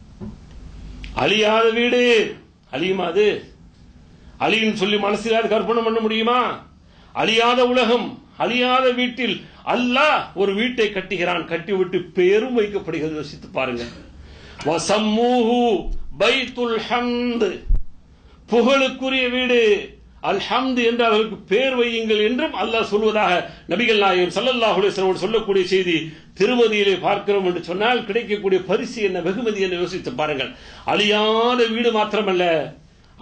அழியாத வீடு அழியுமா அது அழியும் சொல்லி மனசில் கற்பனை பண்ண முடியுமா அழியாத உலகம் அழியாத வீட்டில் அல்லாஹ் ஒரு வீட்டை கட்டுகிறான் கட்டிவிட்டு பேரும் வைக்கப்படுகிறது யோசித்து பாருங்க வசம்மூஹு பைத்துல் ஹம்த் புகழுக்குரிய வீடு அல்ஹம்து என்று அவருக்கு பேர் வையுங்கள் என்றும் அல்லாஹ் சொல்வதாக நபிகள் நாயகம் சல்லல்லாஹு அலைஹி வஸல்லம் சொல்லக்கூடிய செய்தி திருமதியிலே பார்க்கிறோம் என்று சொன்னால் கிடைக்கக்கூடிய பரிசு என்ன வெகுமதி என்ன யோசித்து பாருங்கள் அழியாத வீடு மாத்திரமல்ல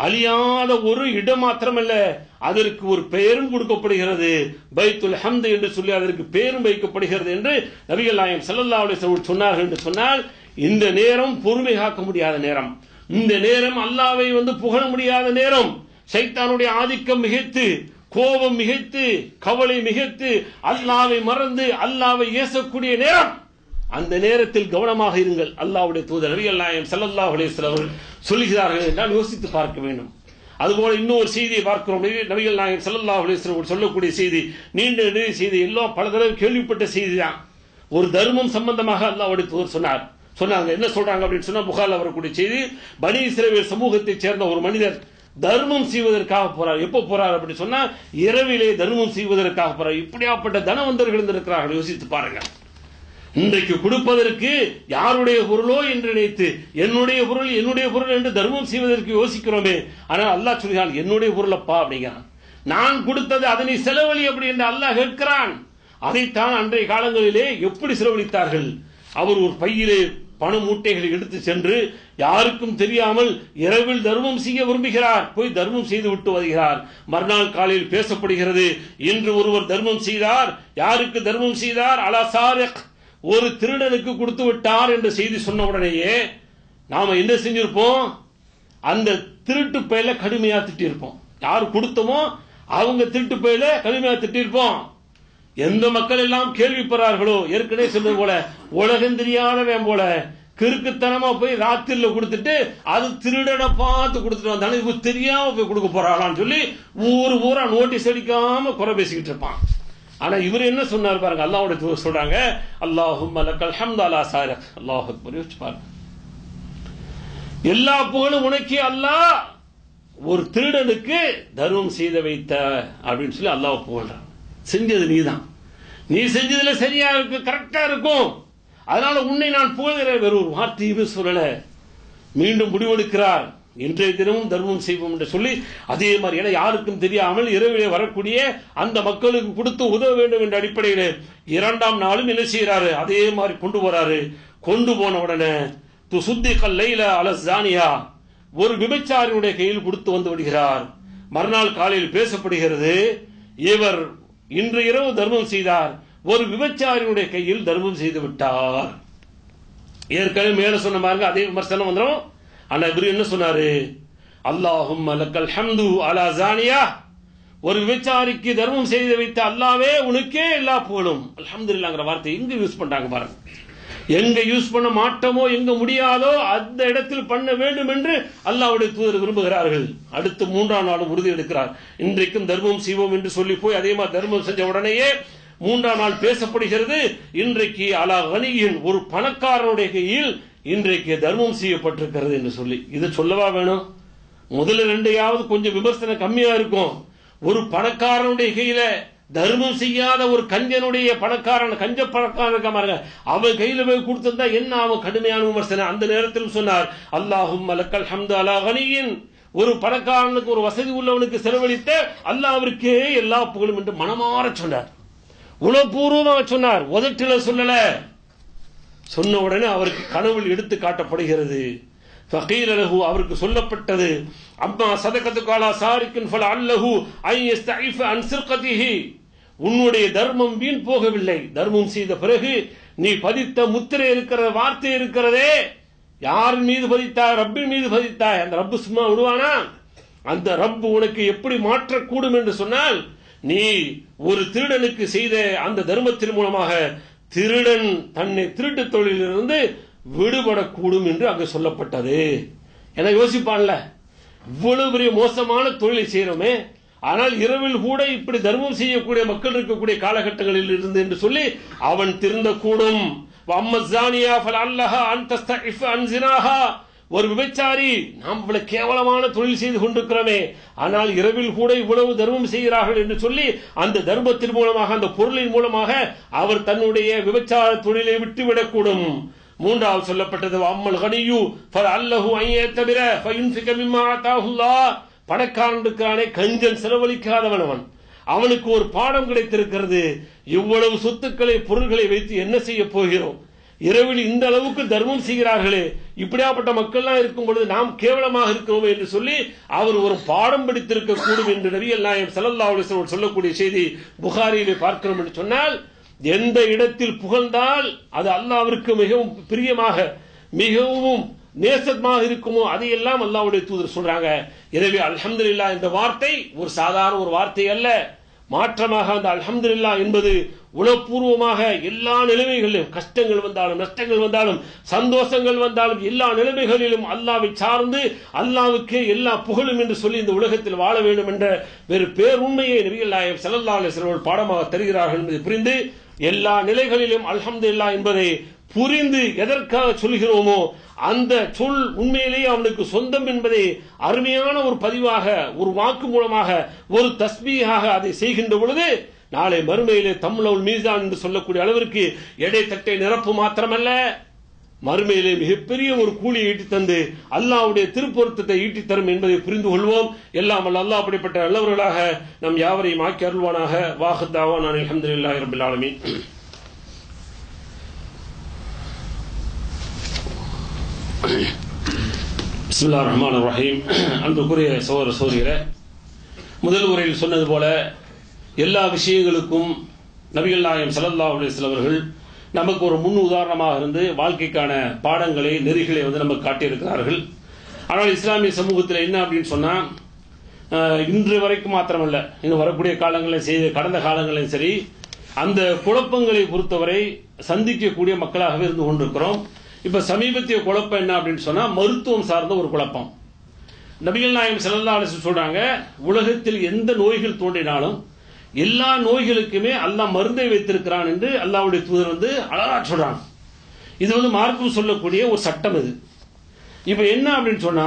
அழியாத ஒரு இடம் மாத்திரமல்ல அதற்கு ஒரு பெயரும் கொடுக்கப்படுகிறது பைத்துல் ஹம்து என்று சொல்லி அதற்கு பெயரும் வைக்கப்படுகிறது என்று நபிகள் நாயம் ஸல்லல்லாஹு அலைஹி வஸல்லம் சொன்னார்கள் என்று சொன்னால் இந்த நேரம் பொறுமை காக்க முடியாத நேரம் இந்த நேரம் அல்லாவை வந்து புகழ முடியாத நேரம் சைத்தானுடைய ஆதிக்கம் மிகைத்து கோபம் மிகைத்து கவலை மிகைத்து அல்லாவை மறந்து அல்லாவை ஏசக்கூடிய நேரம் அந்த நேரத்தில் கவனமாக இருங்கள் அல்லாஹ்வுடைய தூதர் நபிகள் நாயம் ஸல்லல்லாஹு அலைஹி வஸல்லம் அவர்கள் சொல்லுகிறார்கள் என்றால் யோசித்து பார்க்க வேண்டும் அதுபோல இன்னொரு செய்தியை பார்க்கிறோம் நபி- நபிகள் நாயகம் ஸல்லல்லாஹு அலைஹி வஸல்லம் அவர்கள் சொல்லக்கூடிய செய்தி நீண்ட நெடிய செய்தி எல்லாம் பல தடவை கேள்விப்பட்ட செய்தி தான் ஒரு தர்மம் சம்பந்தமாக அல்லாஹ்வுடைய தூதர் சொன்னார் சொன்னாங்க என்ன சொல்றாங்க அப்படின்னு சொன்னா புகார்ல வரக்கூடிய செய்தி பனி இஸ்ரவேல் சமூகத்தைச் சேர்ந்த ஒரு மனிதர் தர்மம் செய்வதற்காக போறார் எப்போ போறார் அப்படின்னு சொன்னா இரவிலே தர்மம் செய்வதற்காக போறார் இப்படியாப்பட்ட தனவந்தர்கள் இருந்திருக்கிறார்கள் யோசித்து பாருங்க இன்றைக்கு கொடுப்பதற்கு யாருடைய பொருளோ என்று நினைத்து என்னுடைய பொருள் என்னுடைய பொருள் என்று தர்மம் செய்வதற்கு யோசிக்கிறோமே ஆனால் அல்லாஹ் சொல்கிறான் என்னுடைய பொருளப்பா அப்படிங்கிறான் நான் கொடுத்தது அதனை செலவழி அப்படி என்று அல்லாஹ் கேட்கிறான் அதைத்தான் அன்றைய காலங்களிலே எப்படி செலவழித்தார்கள் அவர் ஒரு பையிலே பண மூட்டைகளை எடுத்து சென்று யாருக்கும் தெரியாமல் இரவில் தர்மம் செய்ய விரும்புகிறார் போய் தர்மம் செய்து விட்டு வருகிறார் மறுநாள் காலையில் பேசப்படுகிறது இன்று ஒருவர் தர்மம் செய்தார் யாருக்கு தர்மம் செய்தார் அலா சாரிக் ஒரு திருடனுக்கு கொடுத்து விட்டார் என்ற செய்தி சொன்ன உடனேயே நாம என்ன செஞ்சிருப்போம் அந்த திருட்டு பயில கடுமையா திட்டிருப்போம் யார் கொடுத்தோமோ அவங்க திருட்டு பயில கடுமையா திட்டிருப்போம் எந்த மக்கள் எல்லாம் கேள்விப்படுறார்களோ ஏற்கனவே சொன்னது போல உலகம் தெரியாதவன் போல கிறுக்குத்தனமா போய் ராத்திரில கொடுத்துட்டு அது திருடனை பார்த்து கொடுத்துட்டு வந்தானே இவ தெரியாம போய் கொடுக்க போறாளான்னு சொல்லி ஊர் ஊரா நோட்டீஸ் அடிக்காம குறை பேசிக்கிட்டு இருப்பான் ஆனா இவர் என்ன சொன்னார் பாருங்க அல்லாஹ்வுடைய தூதர் சொல்றாங்க அல்லாஹும் மலக்கல் ஹம்து அலா சாரக் அல்லாஹ் அக்பர் யோசிச்சு பாருங்க எல்லா புகழும் உனக்கே அல்லாஹ் ஒரு திருடனுக்கு தர்மம் செய்த வைத்த அப்படின்னு சொல்லி அல்லாஹ் புகழ்றான் செஞ்சது நீதான் நீ செஞ்சதுல சரியா இருக்கு கரெக்டா இருக்கும் அதனால உன்னை நான் புகழ்கிறேன் வேற ஒரு வார்த்தையுமே சொல்லல மீண்டும் முடிவெடுக்கிறார் இன்றைய தினமும் தர்மம் செய்வோம் என்று சொல்லி அதே மாதிரி ஏன்னா யாருக்கும் தெரியாமல் இரவிலே வரக்கூடிய அந்த மக்களுக்கு கொடுத்து உதவ வேண்டும் என்ற அடிப்படையில் இரண்டாம் நாளும் என்ன செய்யறாரு அதே மாதிரி கொண்டு போறாரு கொண்டு போன உடனே து சுத்தி கல்லையில அலஸ்தானியா ஒரு விபச்சாரியுடைய கையில் கொடுத்து வந்து விடுகிறார் மறுநாள் காலையில் பேசப்படுகிறது இவர் இன்று இரவு தர்மம் செய்தார் ஒரு விபச்சாரியுடைய கையில் தர்மம் செய்து விட்டார் ஏற்கனவே மேல சொன்ன பாருங்க அதே விமர்சனம் வந்துடும் ஆனா இவர் என்ன சொன்னாரு அல்லாஹும் லக்கல் ஹம்து அலா ஜானியா ஒரு விபச்சாரிக்கு தர்மம் செய்து வைத்த அல்லாவே உனக்கே எல்லா புகழும் அல்ஹம்துலில்லாங்கிற வார்த்தை எங்க யூஸ் பண்றாங்க பாருங்க எங்க யூஸ் பண்ண மாட்டோமோ எங்க முடியாதோ அந்த இடத்தில் பண்ண வேண்டும் என்று அல்லாஹ்வுடைய தூதர் விரும்புகிறார்கள் அடுத்து மூன்றாம் நாளும் உறுதி எடுக்கிறார் இன்றைக்கும் தர்மம் செய்வோம் என்று சொல்லி போய் அதே மாதிரி தர்மம் செஞ்ச உடனேயே மூன்றாம் நாள் பேசப்படுகிறது இன்றைக்கு அலா கனியின் ஒரு பணக்காரனுடைய கையில் இன்றைக்கு தர்மம் செய்யப்பட்டிருக்கிறது என்று சொல்லி இதை சொல்லவா வேணும் முதல்ல ரெண்டையாவது கொஞ்சம் விமர்சனம் கம்மியா இருக்கும் ஒரு பணக்காரனுடைய கையில தர்மம் செய்யாத ஒரு கஞ்சனுடைய பணக்காரன் கஞ்ச பணக்காரன் இருக்க பாருங்க அவன் கையில போய் கொடுத்திருந்தா என்ன அவன் கடுமையான விமர்சனம் அந்த நேரத்தில் சொன்னார் அல்லாஹும் மலக்கல் ஹம்து அலா கனியின் ஒரு பணக்காரனுக்கு ஒரு வசதி உள்ளவனுக்கு செலவழித்த அல்லாஹ் அவருக்கே எல்லா புகழும் என்று மனமாற சொன்னார் உளப்பூர்வமாக சொன்னார் உதட்டில சொல்லல சொன்ன உடனே அவருக்கு கனவில் எடுத்து காட்டப்படுகிறது ஃபகீல லஹு அவருக்கு சொல்லப்பட்டது அம்மா சதகத்து காலா சாரிக்கின் ஃபல அல்லஹு ஐ யஸ்தைஃப அன் சிர்கதிஹி உன்னுடைய தர்மம் வீண் போகவில்லை தர்மம் செய்த பிறகு நீ பதித்த முத்திரை இருக்கிற வார்த்தை இருக்கிறதே யாரின் மீது பதித்தாய் ரப்பின் மீது பதித்தாய் அந்த ரப்பு சும்மா விடுவானா அந்த ரப்பு உனக்கு எப்படி மாற்றக்கூடும் என்று சொன்னால் நீ ஒரு திருடனுக்கு செய்த அந்த தர்மத்தின் மூலமாக திருடன் தன்னை திருட்டு தொழிலிருந்து விடுபடக்கூடும் என்று அங்கு சொல்லப்பட்டது என யோசிப்பான்ல இவ்வளவு பெரிய மோசமான தொழிலை செய்யறோமே ஆனால் இரவில் கூட இப்படி தர்மம் செய்யக்கூடிய மக்கள் இருக்கக்கூடிய காலகட்டங்களில் இருந்து என்று சொல்லி அவன் திருந்தக்கூடும் வம்மஸ்ஸானியா ஃபலஅல்லஹா அன் தஸ்தஇஃப அன் ஸினாஹா ஒரு விபச்சாரி நாம் இவ்வளவு கேவலமான தொழில் செய்து கொண்டிருக்கிறோமே ஆனால் இரவில் கூட இவ்வளவு தர்மம் செய்கிறார்கள் என்று சொல்லி அந்த தர்மத்தின் மூலமாக அந்த பொருளின் மூலமாக அவர் தன்னுடைய விபச்சார தொழிலை விட்டுவிடக்கூடும் மூன்றாவது சொல்லப்பட்டது அம்மல் கனியு அல்லஹு ஐயே தவிர ஃபயுன்ஃபிக மிம்மா அத்தாஹுல்லாஹ் பணக்காரன் இருக்கிறானே கஞ்சன் செலவழிக்காதவன் அவன் அவனுக்கு ஒரு பாடம் கிடைத்திருக்கிறது இவ்வளவு சொத்துக்களை பொருள்களை வைத்து என்ன செய்ய போகிறோம் இரவில் இந்த அளவுக்கு தர்மம் செய்கிறார்களே இப்படியாப்பட்ட மக்கள்லாம் இருக்கும் பொழுது நாம் கேவலமாக இருக்கிறோம் என்று சொல்லி அவர் ஒரு பாடம் படித்திருக்க கூடும் என்று நபிகள் நாயம் ஸல்லல்லாஹு அலைஹி வஸல்லம் சொல்லக்கூடிய செய்தி புகாரியிலே பார்க்கிறோம் என்று சொன்னால் எந்த இடத்தில் புகழ்ந்தால் அது அல்லாஹ்விற்கு மிகவும் பிரியமாக மிகவும் நேசமாக இருக்குமோ அதையெல்லாம் அல்லாஹ்வுடைய தூதர் சொல்றாங்க எனவே அல்ஹம்துலில்லாஹ் என்ற வார்த்தை ஒரு சாதாரண ஒரு வார்த்தை அல்ல மாற்றமாக அந்த அல்ஹம்துலில்லாஹ் என்பது உளப்பூர்வமாக எல்லா நிலைமைகளிலும் கஷ்டங்கள் வந்தாலும் நஷ்டங்கள் வந்தாலும் சந்தோஷங்கள் வந்தாலும் எல்லா நிலைமைகளிலும் அல்லாவை சார்ந்து அல்லாவுக்கே எல்லா புகழும் என்று சொல்லி இந்த உலகத்தில் வாழ வேண்டும் என்ற வேறு பேருண்மையை நபிகள் நாயகம் ஸல்லல்லாஹு அலைஹி வஸல்லம் பாடமாக தருகிறார்கள் என்பதை புரிந்து எல்லா நிலைகளிலும் அல்ஹம்துலில்லாஹ் என்பதை புரிந்து எதற்காக சொல்கிறோமோ அந்த சொல் உண்மையிலேயே அவனுக்கு சொந்தம் என்பதை அருமையான ஒரு பதிவாக ஒரு வாக்கு மூலமாக ஒரு தஸ்மீகாக அதை செய்கின்ற பொழுது நாளை மறுமையிலே தம்லவுல் மீசான் என்று சொல்லக்கூடிய அளவிற்கு எடை தட்டை நிரப்பு மாத்திரமல்ல மறுமையிலே மிகப்பெரிய ஒரு கூலியை ஈட்டி தந்து அல்லாஹ்வுடைய திருப்பொருத்தத்தை ஈட்டி தரும் என்பதை புரிந்து கொள்வோம் எல்லாம் அல்ல அல்லாஹ் அப்படிப்பட்ட நல்லவர்களாக நம் யாவரையும் ஆக்கி அருள்வானாக வாஹத்தாவா நான் அல்ஹம்துலில்லாஹி ரபில் ஆலமீன் பிஸ்மில்லா ரஹ்மான் ரஹீம் அன்புக்குரிய சோதர சோதரிகளே முதல் உரையில் சொன்னது போல எல்லா விஷயங்களுக்கும் நபிகள் நாயம் ஸல்லல்லாஹு அலைஹி வஸல்லம் அவர்கள் நமக்கு ஒரு முன் உதாரணமாக இருந்து வாழ்க்கைக்கான பாடங்களை நெறிகளை வந்து நமக்கு காட்டியிருக்கிறார்கள் ஆனால் இஸ்லாமிய சமூகத்தில் என்ன அப்படின்னு சொன்னா அஹ், இன்று வரைக்கும் மாத்திரமல்ல இன்னும் வரக்கூடிய காலங்களில் செய்த கடந்த காலங்களிலும் சரி அந்த குழப்பங்களை பொறுத்தவரை சந்திக்கக்கூடிய மக்களாகவே இருந்து கொண்டிருக்கிறோம் இப்ப சமீபத்திய குழப்பம் என்ன அப்படின்னு சொன்னா மருத்துவம் சார்ந்த ஒரு குழப்பம் நபிகள் நாயகம் ஸல்லல்லாஹு அலைஹி வஸல்லம் சொல்றாங்க உலகத்தில் எந்த நோய்கள் தோன்றினாலும் எல்லா நோய்களுக்குமே அல்லாஹ் மருந்தை வைத்திருக்கிறான் என்று அல்லாஹ்வுடைய தூதர் வந்து அழகா சொல்றாங்க இது வந்து மார்க்கம் சொல்லக்கூடிய ஒரு சட்டம் இது இப்போ என்ன அப்படின்னு சொன்னா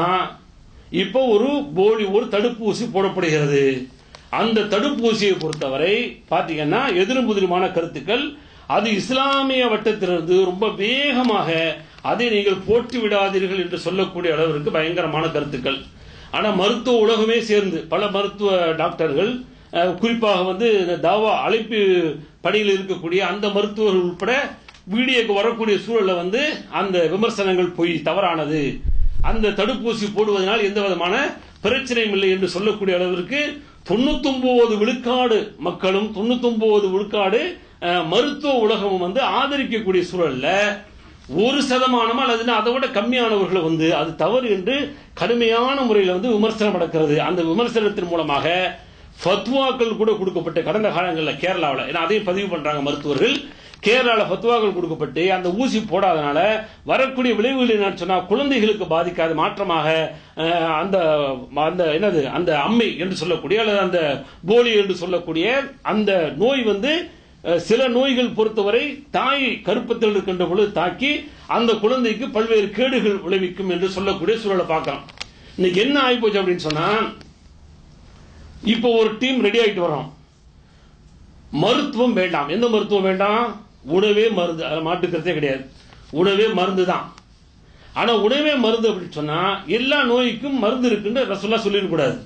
இப்போ ஒரு போலி ஒரு தடுப்பூசி போடப்படுகிறது அந்த தடுப்பூசியை பொறுத்தவரை பார்த்தீங்கன்னா எதிரும் புதிருமான கருத்துக்கள் அது இஸ்லாமிய வட்டத்திலிருந்து ரொம்ப வேகமாக அதை நீங்கள் போட்டு விடாதீர்கள் என்று சொல்லக்கூடிய அளவிற்கு பயங்கரமான கருத்துக்கள் ஆனா மருத்துவ உலகமே சேர்ந்து பல மருத்துவ டாக்டர்கள் அஹ், குறிப்பாக வந்து இந்த தாவா அழைப்பு பணியில் இருக்கக்கூடிய அந்த மருத்துவர்கள் உட்பட வீடியோக்கு வரக்கூடிய சூழல்ல வந்து அந்த விமர்சனங்கள் பொய் தவறானது அந்த தடுப்பூசி போடுவதனால் எந்த விதமான பிரச்சனையும் இல்லை என்று சொல்லக்கூடிய அளவிற்கு தொண்ணூத்தொன்பது விழுக்காடு மக்களும் தொண்ணூத்தொன்பது விழுக்காடு அஹ், மருத்துவ உலகமும் வந்து ஆதரிக்கக்கூடிய சூழல்ல ஒரு சதமானம் அல்லது அதை விட கம்மியானவர்களை வந்து அது தவறு என்று கடுமையான முறையில் வந்து விமர்சனம் நடக்கிறது அந்த விமர்சனத்தின் மூலமாக ஃபத்வாக்கள் கூட கொடுக்கப்பட்ட கடந்த காலங்களில் கேரளாவில் ஏன்னா அதையும் பதிவு பண்றாங்க மருத்துவர்கள் கேரளாவில் ஃபத்வாக்கள் கொடுக்கப்பட்டு அந்த ஊசி போடாதனால வரக்கூடிய விளைவுகள் என்னன்னு சொன்னா குழந்தைகளுக்கு பாதிக்காத மாற்றமாக அஹ், அந்த அந்த என்னது அந்த அம்மை என்று சொல்லக்கூடிய அல்லது அந்த போலி என்று சொல்லக்கூடிய அந்த நோய் வந்து அஹ், சில நோய்கள் பொறுத்தவரை தாய் கருப்பத்தில் இருக்கின்ற பொழுது தாக்கி அந்த குழந்தைக்கு பல்வேறு கேடுகள் விளைவிக்கும் என்று சொல்லக்கூடிய சூழலை பார்க்கலாம் இன்னைக்கு என்ன ஆயிப்போச்சு அப்படின்னு சொன்னா இப்போ ஒரு டீம் ரெடி ஆயிட்டு வரோம் மருத்துவம் வேண்டாம் எந்த மருத்துவம் வேண்டாம் உணவே மருந்து அதில் மாட்டுக்கிறதே கிடையாது உணவே மருந்து தான் ஆனா உணவே மருந்து அப்படின்னு சொன்னா எல்லா நோய்க்கும் மருந்து இருக்குன்னு ரசூல்லா சொல்லிடக்கூடாது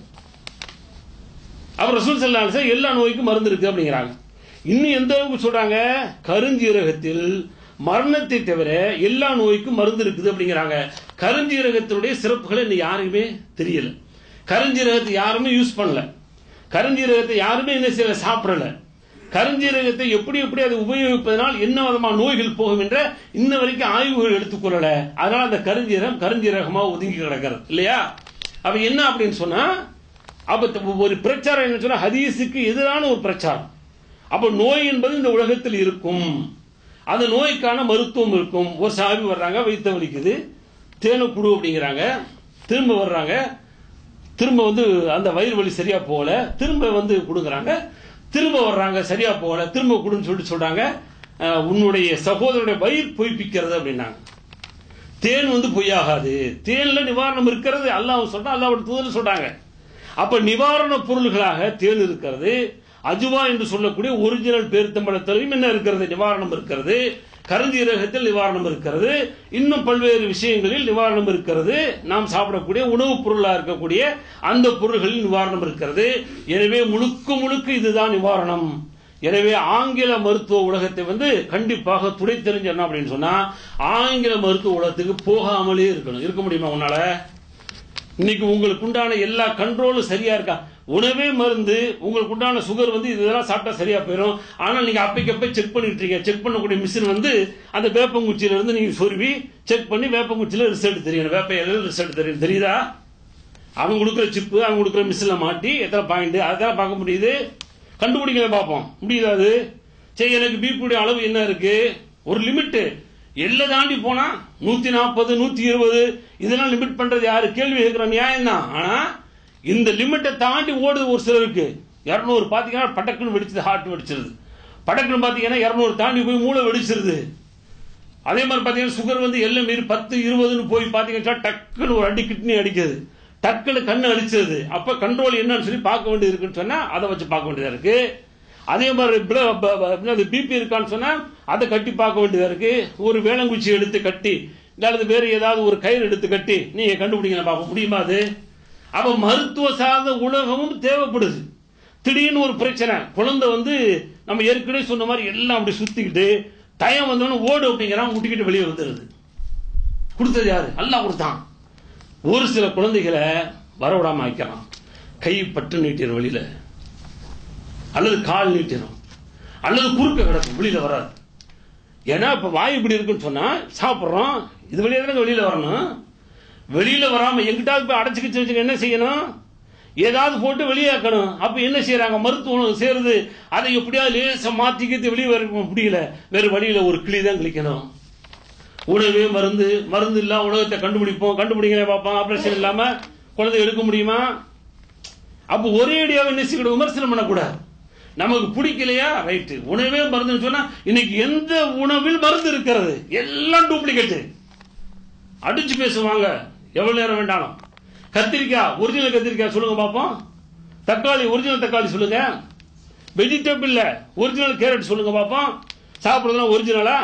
அவர் ரசூல் சல்லா அலிஸ்லாம் எல்லா நோய்க்கும் மருந்து இருக்கு அப்படிங்கிறாங்க இன்னும் எந்த அளவுக்கு சொல்றாங்க கருஞ்சீரகத்தில் மரணத்தை தவிர எல்லா நோய்க்கும் மருந்து இருக்குது அப்படிங்கிறாங்க கருஞ்சீரகத்தினுடைய சிறப்புகளை இன்னும் யாருக்குமே தெரியல கருஞ்சீரகத்தை யாருமே யூஸ் பண்ணல கருஞ்சீரகத்தை யாருமே என்ன செய்யல சாப்பிடல கருஞ்சீரகத்தை எப்படி எப்படி அதை உபயோகிப்பதனால் என்ன விதமான நோய்கள் போகும் என்ற இன்ன வரைக்கும் ஆய்வுகள் எடுத்துக்கொள்ளல அதனால அந்த கருஞ்சீரகம் கருஞ்சீரகமா ஒதுங்கி கிடக்கிறது இல்லையா அப்ப என்ன அப்படின்னு சொன்னா அப்ப த- ஒரு பிரச்சாரம் என்ன சொன்னா ஹதீஸுக்கு எதிரான ஒரு பிரச்சாரம் அப்ப நோய் என்பது இந்த உலகத்தில் இருக்கும் அந்த நோய்க்கான மருத்துவம் இருக்கும் ஒரு சாமி வர்றாங்க வைத்த வலிக்குது தேனை குடு அப்படிங்கிறாங்க திரும்ப வர்றாங்க திரும்ப வந்து அந்த வயிறு வலி சரியா போகல திரும்ப வந்து கொடுக்குறாங்க திரும்ப வர்றாங்க சரியா போகல திரும்ப கொடுன்னு சொல்லிட்டு சொல்றாங்க அஹ், உன்னுடைய சகோதரனுடைய வயிறு பொய்ப்பிக்கிறது அப்படின்னாங்க தேன் வந்து பொய்யாகாது தேன்ல நிவாரணம் இருக்கிறது அல்லாஹ் சொல்றா அல்லாஹ்வோட தூதர் சொல்றாங்க அப்ப நிவாரண பொருள்களாக தேன் இருக்கிறது அஜுவா என்று சொல்லக்கூடிய ஒரிஜினல் பேருத்தம்பழத்திலையும் என்ன இருக்கிறது நிவாரணம் இருக்கிறது கருஞ்சீரகத்தில் நிவாரணம் இருக்கிறது இன்னும் பல்வேறு விஷயங்களில் நிவாரணம் இருக்கிறது நாம் சாப்பிடக்கூடிய உணவுப் பொருளாக இருக்கக்கூடிய அந்த பொருள்களில் நிவாரணம் இருக்கிறது எனவே முழுக்க முழுக்க இதுதான் நிவாரணம் எனவே ஆங்கில மருத்துவ உலகத்தை வந்து கண்டிப்பாக துடை தெரிஞ்சணும் அப்படின்னு சொன்னா ஆங்கில மருத்துவ உலகத்துக்கு போகாமலே இருக்கணும் இருக்க முடியுமா உன்னால இன்னைக்கு உங்களுக்கு உண்டான எல்லா கண்ட்ரோலும் சரியா இருக்கா உணவே மருந்து உங்களுக்கு உண்டான சுகர் வந்து இதெல்லாம் சாப்பிட்டா சரியா போயிடும் ஆனால் நீங்க அப்பைக்கப்ப செக் பண்ணிட்டு இருக்கீங்க செக் பண்ணக்கூடிய மிஷின் வந்து அந்த வேப்பங்குச்சியில இருந்து நீங்க சொருவி செக் பண்ணி வேப்பங்குச்சியில ரிசல்ட் தெரியணும் வேப்ப இலையில ரிசல்ட் தெரியும் தெரியுதா அவன் கொடுக்குற சிப்பு அவன் கொடுக்குற மிஷின்ல மாட்டி எத்தனை பாயிண்ட் அதெல்லாம் பார்க்க முடியுது கண்டுபிடிக்கல பார்ப்போம் முடியுதா அது சரி எனக்கு பிபியுடைய அளவு என்ன இருக்கு ஒரு லிமிட்டு எல்லை தாண்டி போனா நூத்தி நாற்பது நூத்தி இருபது இதெல்லாம் லிமிட் பண்றது யாரு கேள்வி கேட்கிற நியாயம் தான் ஆனா இந்த லிமிட்டை தாண்டி ஓடுது ஒரு சிலருக்கு இரநூறு பாத்தீங்கன்னா பட்டக்குன்னு வெடிச்சது ஹார்ட் வெடிச்சிருது பட்டக்குன்னு பாத்தீங்கன்னா இரநூறு தாண்டி போய் மூளை வெடிச்சிருது அதே மாதிரி பாத்தீங்கன்னா சுகர் வந்து எல்லாம் மீறி பத்து இருபதுன்னு போய் பாத்தீங்கன்னா டக்குன்னு ஒரு அடி கிட்னி அடிக்குது டக்குன்னு கண்ணு அடிச்சது அப்ப கண்ட்ரோல் என்னன்னு சொல்லி பார்க்க வேண்டியது இருக்குன்னு சொன்னா அதை வச்சு பார்க்க வேண்டியதா இருக்கு அதே மாதிரி பிபி இருக்கான்னு சொன்னா அதை கட்டி பார்க்க வேண்டியதா இருக்கு ஒரு வேளங்குச்சி எடுத்து கட்டி அல்லது வேற ஏதாவது ஒரு கயிறு எடுத்து கட்டி நீங்க கண்டுபிடிங்க பார்க்க முடியுமா அது அப்ப மருத்துவ சார்ந்த உலகமும் தேவைப்படுது திடீர்னு ஒரு பிரச்சனை குழந்தை வந்து நம்ம ஏற்கனவே சொன்ன மாதிரி எல்லாம் அப்படி சுத்திக்கிட்டு டயம் வந்தோன்னு ஓடு அப்படிங்கிறான் முட்டிக்கிட்டு வெளியே வந்துடுது கொடுத்தது யாரு அல்லாஹ் கொடுத்தான் ஒரு சில குழந்தைகளை வரவிடாம வைக்கலாம் கை பட்டு நீட்டிடும் வெளியில அல்லது கால் நீட்டிடும் அல்லது குறுக்க கிடக்கும் வெளியில வராது ஏன்னா இப்ப வாய் இப்படி இருக்குன்னு சொன்னா சாப்பிடுறோம் இது வெளியே தானே வெளியில வரணும் வெளியில வராம எங்கிட்டாவது போய் அடைச்சிக்கிச்சு வச்சுக்க என்ன செய்யணும் ஏதாவது போட்டு வெளியாக்கணும் அப்ப என்ன செய்யறாங்க மருத்துவம் சேருது அதை எப்படியாவது லேசா மாத்திக்கிட்டு வெளியே வர முடியல வேற வழியில ஒரு கிளி தான் கிளிக்கணும் உணவே மருந்து மருந்து இல்ல உலகத்தை கண்டுபிடிப்போம் கண்டுபிடிக்கல பார்ப்போம் ஆபரேஷன் இல்லாம குழந்தை எடுக்க முடியுமா அப்ப ஒரே அடியாக நெசிக்கிட விமர்சனம் பண்ணக்கூடாது நமக்கு பிடிக்கலையா ரைட்டு உணவே மருந்துன்னு சொன்னா இன்னைக்கு எந்த உணவில் மருந்து இருக்கிறது எல்லாம் டூப்ளிகேட் அடிச்சு பேசுவாங்க எவ்வளவு நேரம் வேண்டாலும் கத்திரிக்காய் ஒரிஜினல் கத்திரிக்காய் சொல்லுங்க பாப்போம் தக்காளி ஒரிஜினல் தக்காளி சொல்லுங்க வெஜிடபிள்ல ஒரிஜினல் கேரட் சொல்லுங்க பாப்போம் சாப்பிடுறதுலாம் ஒரிஜினலா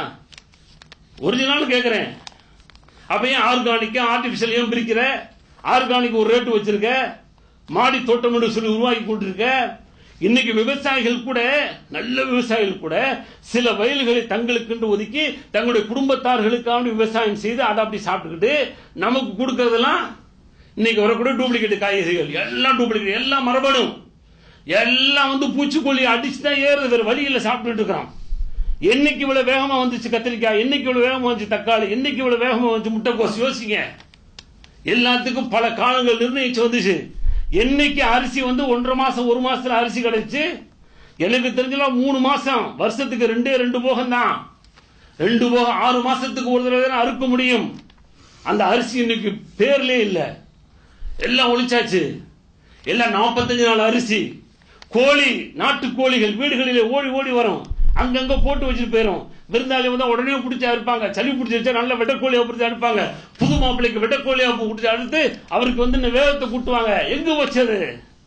ஒரிஜினல் கேட்கிறேன் அப்ப ஏன் ஆர்கானிக் ஆர்டிபிஷியல் ஏன் பிரிக்கிற ஆர்கானிக் ஒரு ரேட்டு வச்சிருக்க மாடி தோட்டம் என்று சொல்லி உருவாக்கி கொண்டிருக்க இன்னைக்கு விவசாயிகள் கூட நல்ல விவசாயிகள் கூட சில வயல்களை தங்களுக்கென்று ஒதுக்கி தங்களுடைய குடும்பத்தார்களுக்கான விவசாயம் செய்து அதை அப்படி சாப்பிட்டுக்கிட்டு நமக்கு கொடுக்கறதெல்லாம் இன்னைக்கு வரக்கூடிய டூப்ளிகேட் காய்கறிகள் எல்லாம் டூப்ளிகேட் எல்லாம் மரபணும் எல்லாம் வந்து பூச்சிக்கொல்லி அடிச்சு தான் ஏறுது வேற வழியில் சாப்பிட்டுட்டு இருக்கிறான் என்னைக்கு இவ்வளவு வேகமா வந்துச்சு கத்திரிக்காய் என்னைக்கு இவ்வளவு வேகமா வந்துச்சு தக்காளி என்னைக்கு இவ்வளவு வேகமா வந்துச்சு முட்டைக்கோஸ் யோசிங்க எல்லாத்துக்கும் பல காலங்கள் நிர்ணயிச்சு வந்துச்சு என்னைக்கு அரிசி வந்து ஒன்றரை மாசம் ஒரு மாசத்துல அரிசி கிடைச்சு எனக்கு தெரிஞ்சலாம் மூணு மாசம் வருஷத்துக்கு ரெண்டே ரெண்டு போகம் தான் ரெண்டு போகம் ஆறு மாசத்துக்கு ஒரு தடவை தான் அறுக்க முடியும் அந்த அரிசி இன்னைக்கு பேர்லே இல்ல எல்லாம் ஒழிச்சாச்சு எல்லாம் நாற்பத்தஞ்சு நாள் அரிசி கோழி நாட்டு கோழிகள் வீடுகளிலே ஓடி ஓடி வரும் அங்கங்க போட்டு வச்சுட்டு போயிடும் விருந்தாளி வந்தா உடனே பிடிச்சி அறுப்பாங்க சளி பிடிச்சி வச்சா நல்ல வெட்டக்கோழியா பிடிச்சி அனுப்பாங்க புது மாப்பிள்ளைக்கு வெட்டக்கோழியா பிடிச்சி அறுத்து அவருக்கு வந்து இந்த வேகத்தை கூட்டுவாங்க எங்க வச்சது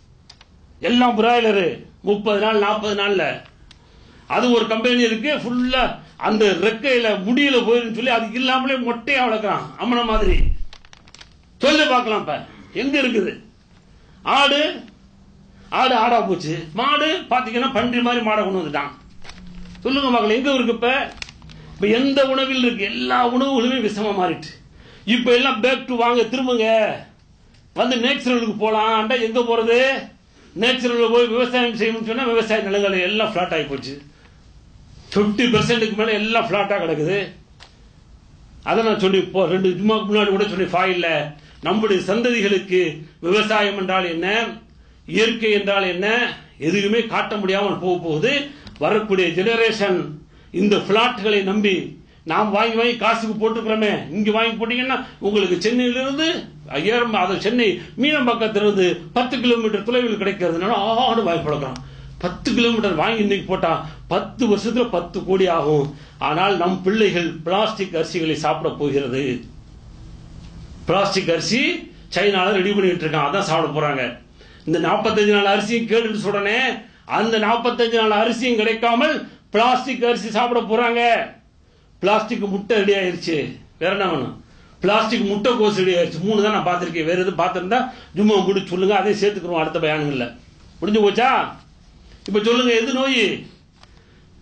எல்லாம் பிராய்லரு முப்பது நாள் நாற்பது நாள்ல அது ஒரு கம்பெனி இருக்கு ஃபுல்லா அந்த ரெக்கையில முடியல போயிருன்னு சொல்லி அதுக்கு இல்லாமலே மொட்டையா வளர்க்குறான் அம்மன மாதிரி சொல்லு பார்க்கலாம் இப்ப எங்க இருக்குது ஆடு ஆடு ஆடா போச்சு மாடு பாத்தீங்கன்னா பன்றி மாதிரி மாடை கொண்டு வந்துட்டான் சொல்லுங்க மக்கள் எங்க இருக்கு இப்ப இப்ப எந்த உணவில் இருக்கு எல்லா உணவுகளுமே விஷமா மாறிட்டு இப்ப எல்லாம் பேக் டு வாங்க திரும்புங்க வந்து நேச்சுரலுக்கு போலாம் எங்க போறது நேச்சுரல் போய் விவசாயம் செய்யணும்னு சொன்னா விவசாய நிலங்கள் எல்லாம் பிளாட் ஆகி போச்சு ஃபிஃப்டி பெர்சென்ட்டுக்கு மேல எல்லாம் பிளாட்டா கிடக்குது அதை நான் சொல்லி இப்போ ரெண்டு ஜும்மாக்கு முன்னாடி கூட சொல்லி ஃபாயில்ல நம்முடைய சந்ததிகளுக்கு விவசாயம் என்றால் என்ன இயற்கை என்றால் என்ன எதுவுமே காட்ட முடியாமல் போக போகுது வரக்கூடிய ஜெனரேஷன் இந்த பிளாட்களை நம்பி நாம் வாங்கி வாங்கி காசுக்கு போட்டுக்கிறோமே இங்க வாங்கி போட்டீங்கன்னா உங்களுக்கு சென்னையிலிருந்து ஐயாயிரம் அது சென்னை மீனம்பாக்கத்திலிருந்து பத்து கிலோமீட்டர் தொலைவில் கிடைக்கிறதுனால ஆடு வாங்கி போடுறான் பத்து கிலோமீட்டர் வாங்கி இன்னைக்கு போட்டா பத்து வருஷத்துல பத்து கோடி ஆகும் ஆனால் நம் பிள்ளைகள் பிளாஸ்டிக் அரிசிகளை சாப்பிட போகிறது பிளாஸ்டிக் அரிசி சைனால ரெடி பண்ணிட்டு இருக்கான் அதான் சாப்பிட போறாங்க இந்த நாற்பத்தஞ்சு நாள் அரிசியும் கேட்டுட்டு சொல்றனே அந்த நாற்பத்தஞ்சு நாள் அரிசியும் கிடைக்காமல் பிளாஸ்டிக் அரிசி சாப்பிட போறாங்க பிளாஸ்டிக் முட்டை ரெடி ஆயிருச்சு வேற என்ன வேணும் பிளாஸ்டிக் முட்டை கோஸ் ரெடி ஆயிருச்சு மூணு தான் நான் பார்த்திருக்கேன் வேற எதுவும் பார்த்திருந்தா ஜும்மா முடிச்சு சொல்லுங்க அதையும் சேர்த்துக்கிறோம் அடுத்த பயானுங்கள்ல முடிஞ்சு போச்சா இப்ப சொல்லுங்க எது நோய்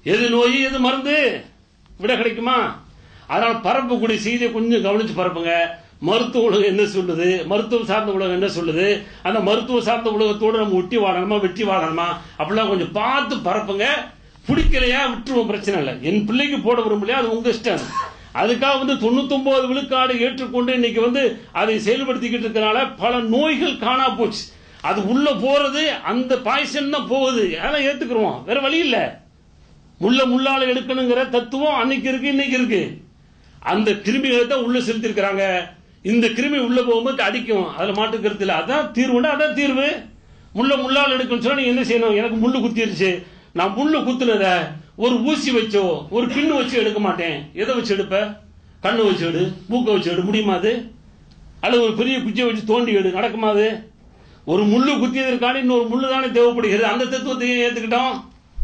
எது நோய் எது மருந்து விட கிடைக்குமா அதனால பரப்பக்கூடிய செய்தியை கொஞ்சம் கவனிச்சு பரப்புங்க மருத்துவ உலகம் என்ன சொல்லுது மருத்துவம் சார்ந்த உலகம் என்ன சொல்லுது அந்த மருத்துவ சார்ந்த உலகத்தோடு நம்ம ஒட்டி வாழணுமா வெட்டி வாழணுமா அப்படிலாம் கொஞ்சம் பார்த்து பரப்புங்க பிடிக்கலையா விட்டுருவோம் பிரச்சனை இல்லை என் பிள்ளைக்கு போட விரும்பலையா அது உங்க இஷ்டம் அதுக்காக வந்து தொண்ணூத்தொன்பது விழுக்காடு ஏற்றுக்கொண்டு இன்னைக்கு வந்து அதை செயல்படுத்திக்கிட்டு இருக்கனால பல நோய்கள் காணா போச்சு அது உள்ள போறது அந்த பாய்சன் தான் போகுது அதெல்லாம் ஏத்துக்கிறோம் வேற வழி இல்லை முள்ள முள்ளால எடுக்கணுங்கிற தத்துவம் அன்னைக்கு இருக்கு இன்னைக்கு இருக்கு அந்த கிருமிகளை தான் உள்ள செலுத்திருக்கிறாங்க இந்த கிருமி உள்ள போகும்போது அடிக்கும் அதுல மாட்டு கருத்து இல்லை அதான் தீர்வுனா அதான் தீர்வு முள்ள முள்ளால் எடுக்கணும்னு சொன்னா நீங்க என்ன செய்யணும் எனக்கு முள்ளு குத்திருச்சு நான் முள்ளு குத்துனத ஒரு ஊசி வச்சோ ஒரு பின்னு வச்சு எடுக்க மாட்டேன் எதை வச்சு எடுப்ப கண்ணு வச்சு எடு மூக்க வச்சு எடு முடியுமா அது அல்லது ஒரு பெரிய குச்சியை வச்சு தோண்டி எடு நடக்குமா அது ஒரு முள்ளு குத்தியதற்கான இன்னொரு முள்ளு தானே தேவைப்படுகிறது அந்த தத்துவத்தையும் ஏத்துக்கிட்டோம்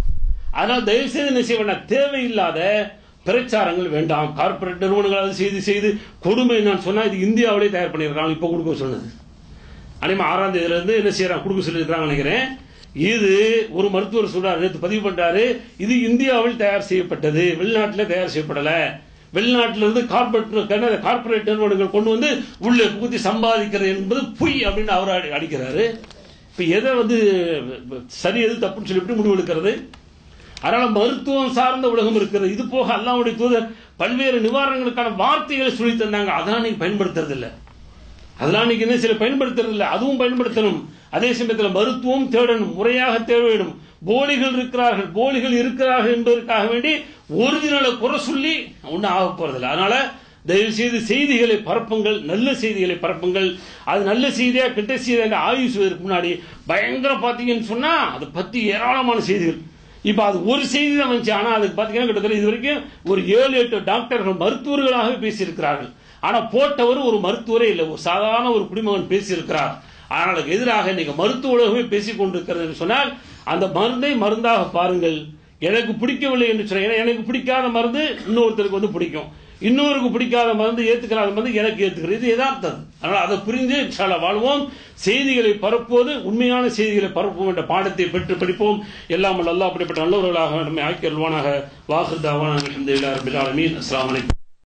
அதனால் தயவு செய்து என்ன செய்ய வேண்டாம் தேவையில்லாத பிரச்சாரங்கள் வேண்டாம் கார்ப்பரேட் நிறுவனங்கள் அதை செய்து செய்து கொடுமை நான் சொன்னா இது இந்தியாவிலே தயார் பண்ணியிருக்காங்க இப்போ கொடுக்க சொன்னது அனிமா ஆறாம் தேதியில இருந்து என்ன செய்யறாங்க கொடுக்க சொல்லியிருக்காங்க நினைக்கிறேன் இது ஒரு மருத்துவர் சொல்றாரு நேற்று பதிவு பண்றாரு இது இந்தியாவில் தயார் செய்யப்பட்டது வெளிநாட்டில் தயார் செய்யப்படல வெளிநாட்டில இருந்து கார்பரேட் கார்பரேட் நிறுவனங்கள் கொண்டு வந்து உள்ளே புகுத்தி சம்பாதிக்கிறது என்பது பொய் அப்படின்னு அவர் அடி- அடிக்கிறாரு இப்ப எதை வந்து சரி எது தப்புன்னு சொல்லி எப்படி முடிவு எடுக்கிறது அதனால மருத்துவம் சார்ந்த உலகம் இருக்கிறது இது போக அல்லாவுடைய தூதர் பல்வேறு நிவாரணங்களுக்கான வார்த்தைகளை சொல்லி தந்தாங்க அதெல்லாம் நீங்க பயன்படுத்துறது இல்ல அதெல்லாம் நீங்க என்ன சில பயன்படுத்துறது இல்ல அதுவும் பயன்படுத்தணும் அதே சமயத்தில் மருத்துவம் தேடணும் முறையாக தேட வேண்டும் போலிகள் இருக்கிறார்கள் போலிகள் இருக்கிறார்கள் என்பதற்காக வேண்டி ஒரிஜினலை குறை சொல்லி ஒன்றும் ஆக போறதில்லை அதனால தயவு செய்து செய்திகளை பரப்புங்கள் நல்ல செய்திகளை பரப்புங்கள் அது நல்ல செய்தியா கெட்ட செய்தியா ஆய்வு செய்வதற்கு முன்னாடி பயங்கரம் பார்த்தீங்கன்னு சொன்னா அதை பத்தி ஏராளமான செய்திகள் இப்ப அது ஒரு செய்தி தான் வந்துச்சு ஆனா அதுக்கு பாத்தீங்கன்னா கிட்டத்தட்ட இது வரைக்கும் ஒரு ஏழு எட்டு டாக்டர்கள் மருத்துவர்களாகவே பேசியிருக்கிறார்கள் ஆனா போட்டவர் ஒரு மருத்துவரே இல்லை ஒரு சாதாரண ஒரு குடிமகன் பேசியிருக்கிறார் ஆனால் அதுக்கு எதிராக நீங்க மருத்துவ உலகமே பேசிக் கொண்டிருக்கிறது என்று சொன்னால் அந்த மருந்தை மருந்தாக பாருங்கள் எனக்கு பிடிக்கவில்லை என்று சொன்ன ஏன்னா எனக்கு பிடிக்காத மருந்து இன்னொருத்தருக்கு வந்து பிடிக்கும் இன்னொருக்கு பிடிக்காத மருந்து ஏத்துக்கிறாத மருந்து எனக்கு ஏத்துக்கிறது இது யதார்த்தம் அதனால அதை புரிந்து இன்ஷால்லா வாழ்வோம் செய்திகளை பரப்புவது உண்மையான செய்திகளை பரப்புவோம் என்ற பாடத்தை பெற்று படிப்போம் எல்லாம் அல்லா அப்படிப்பட்ட நல்லவர்களாக நம்மை ஆக்கியல்வானாக வாஹிர்தாவான அலமதுல்லா ரபில் ஆலமீன் அஸ்ஸலாமு அலைக்கும்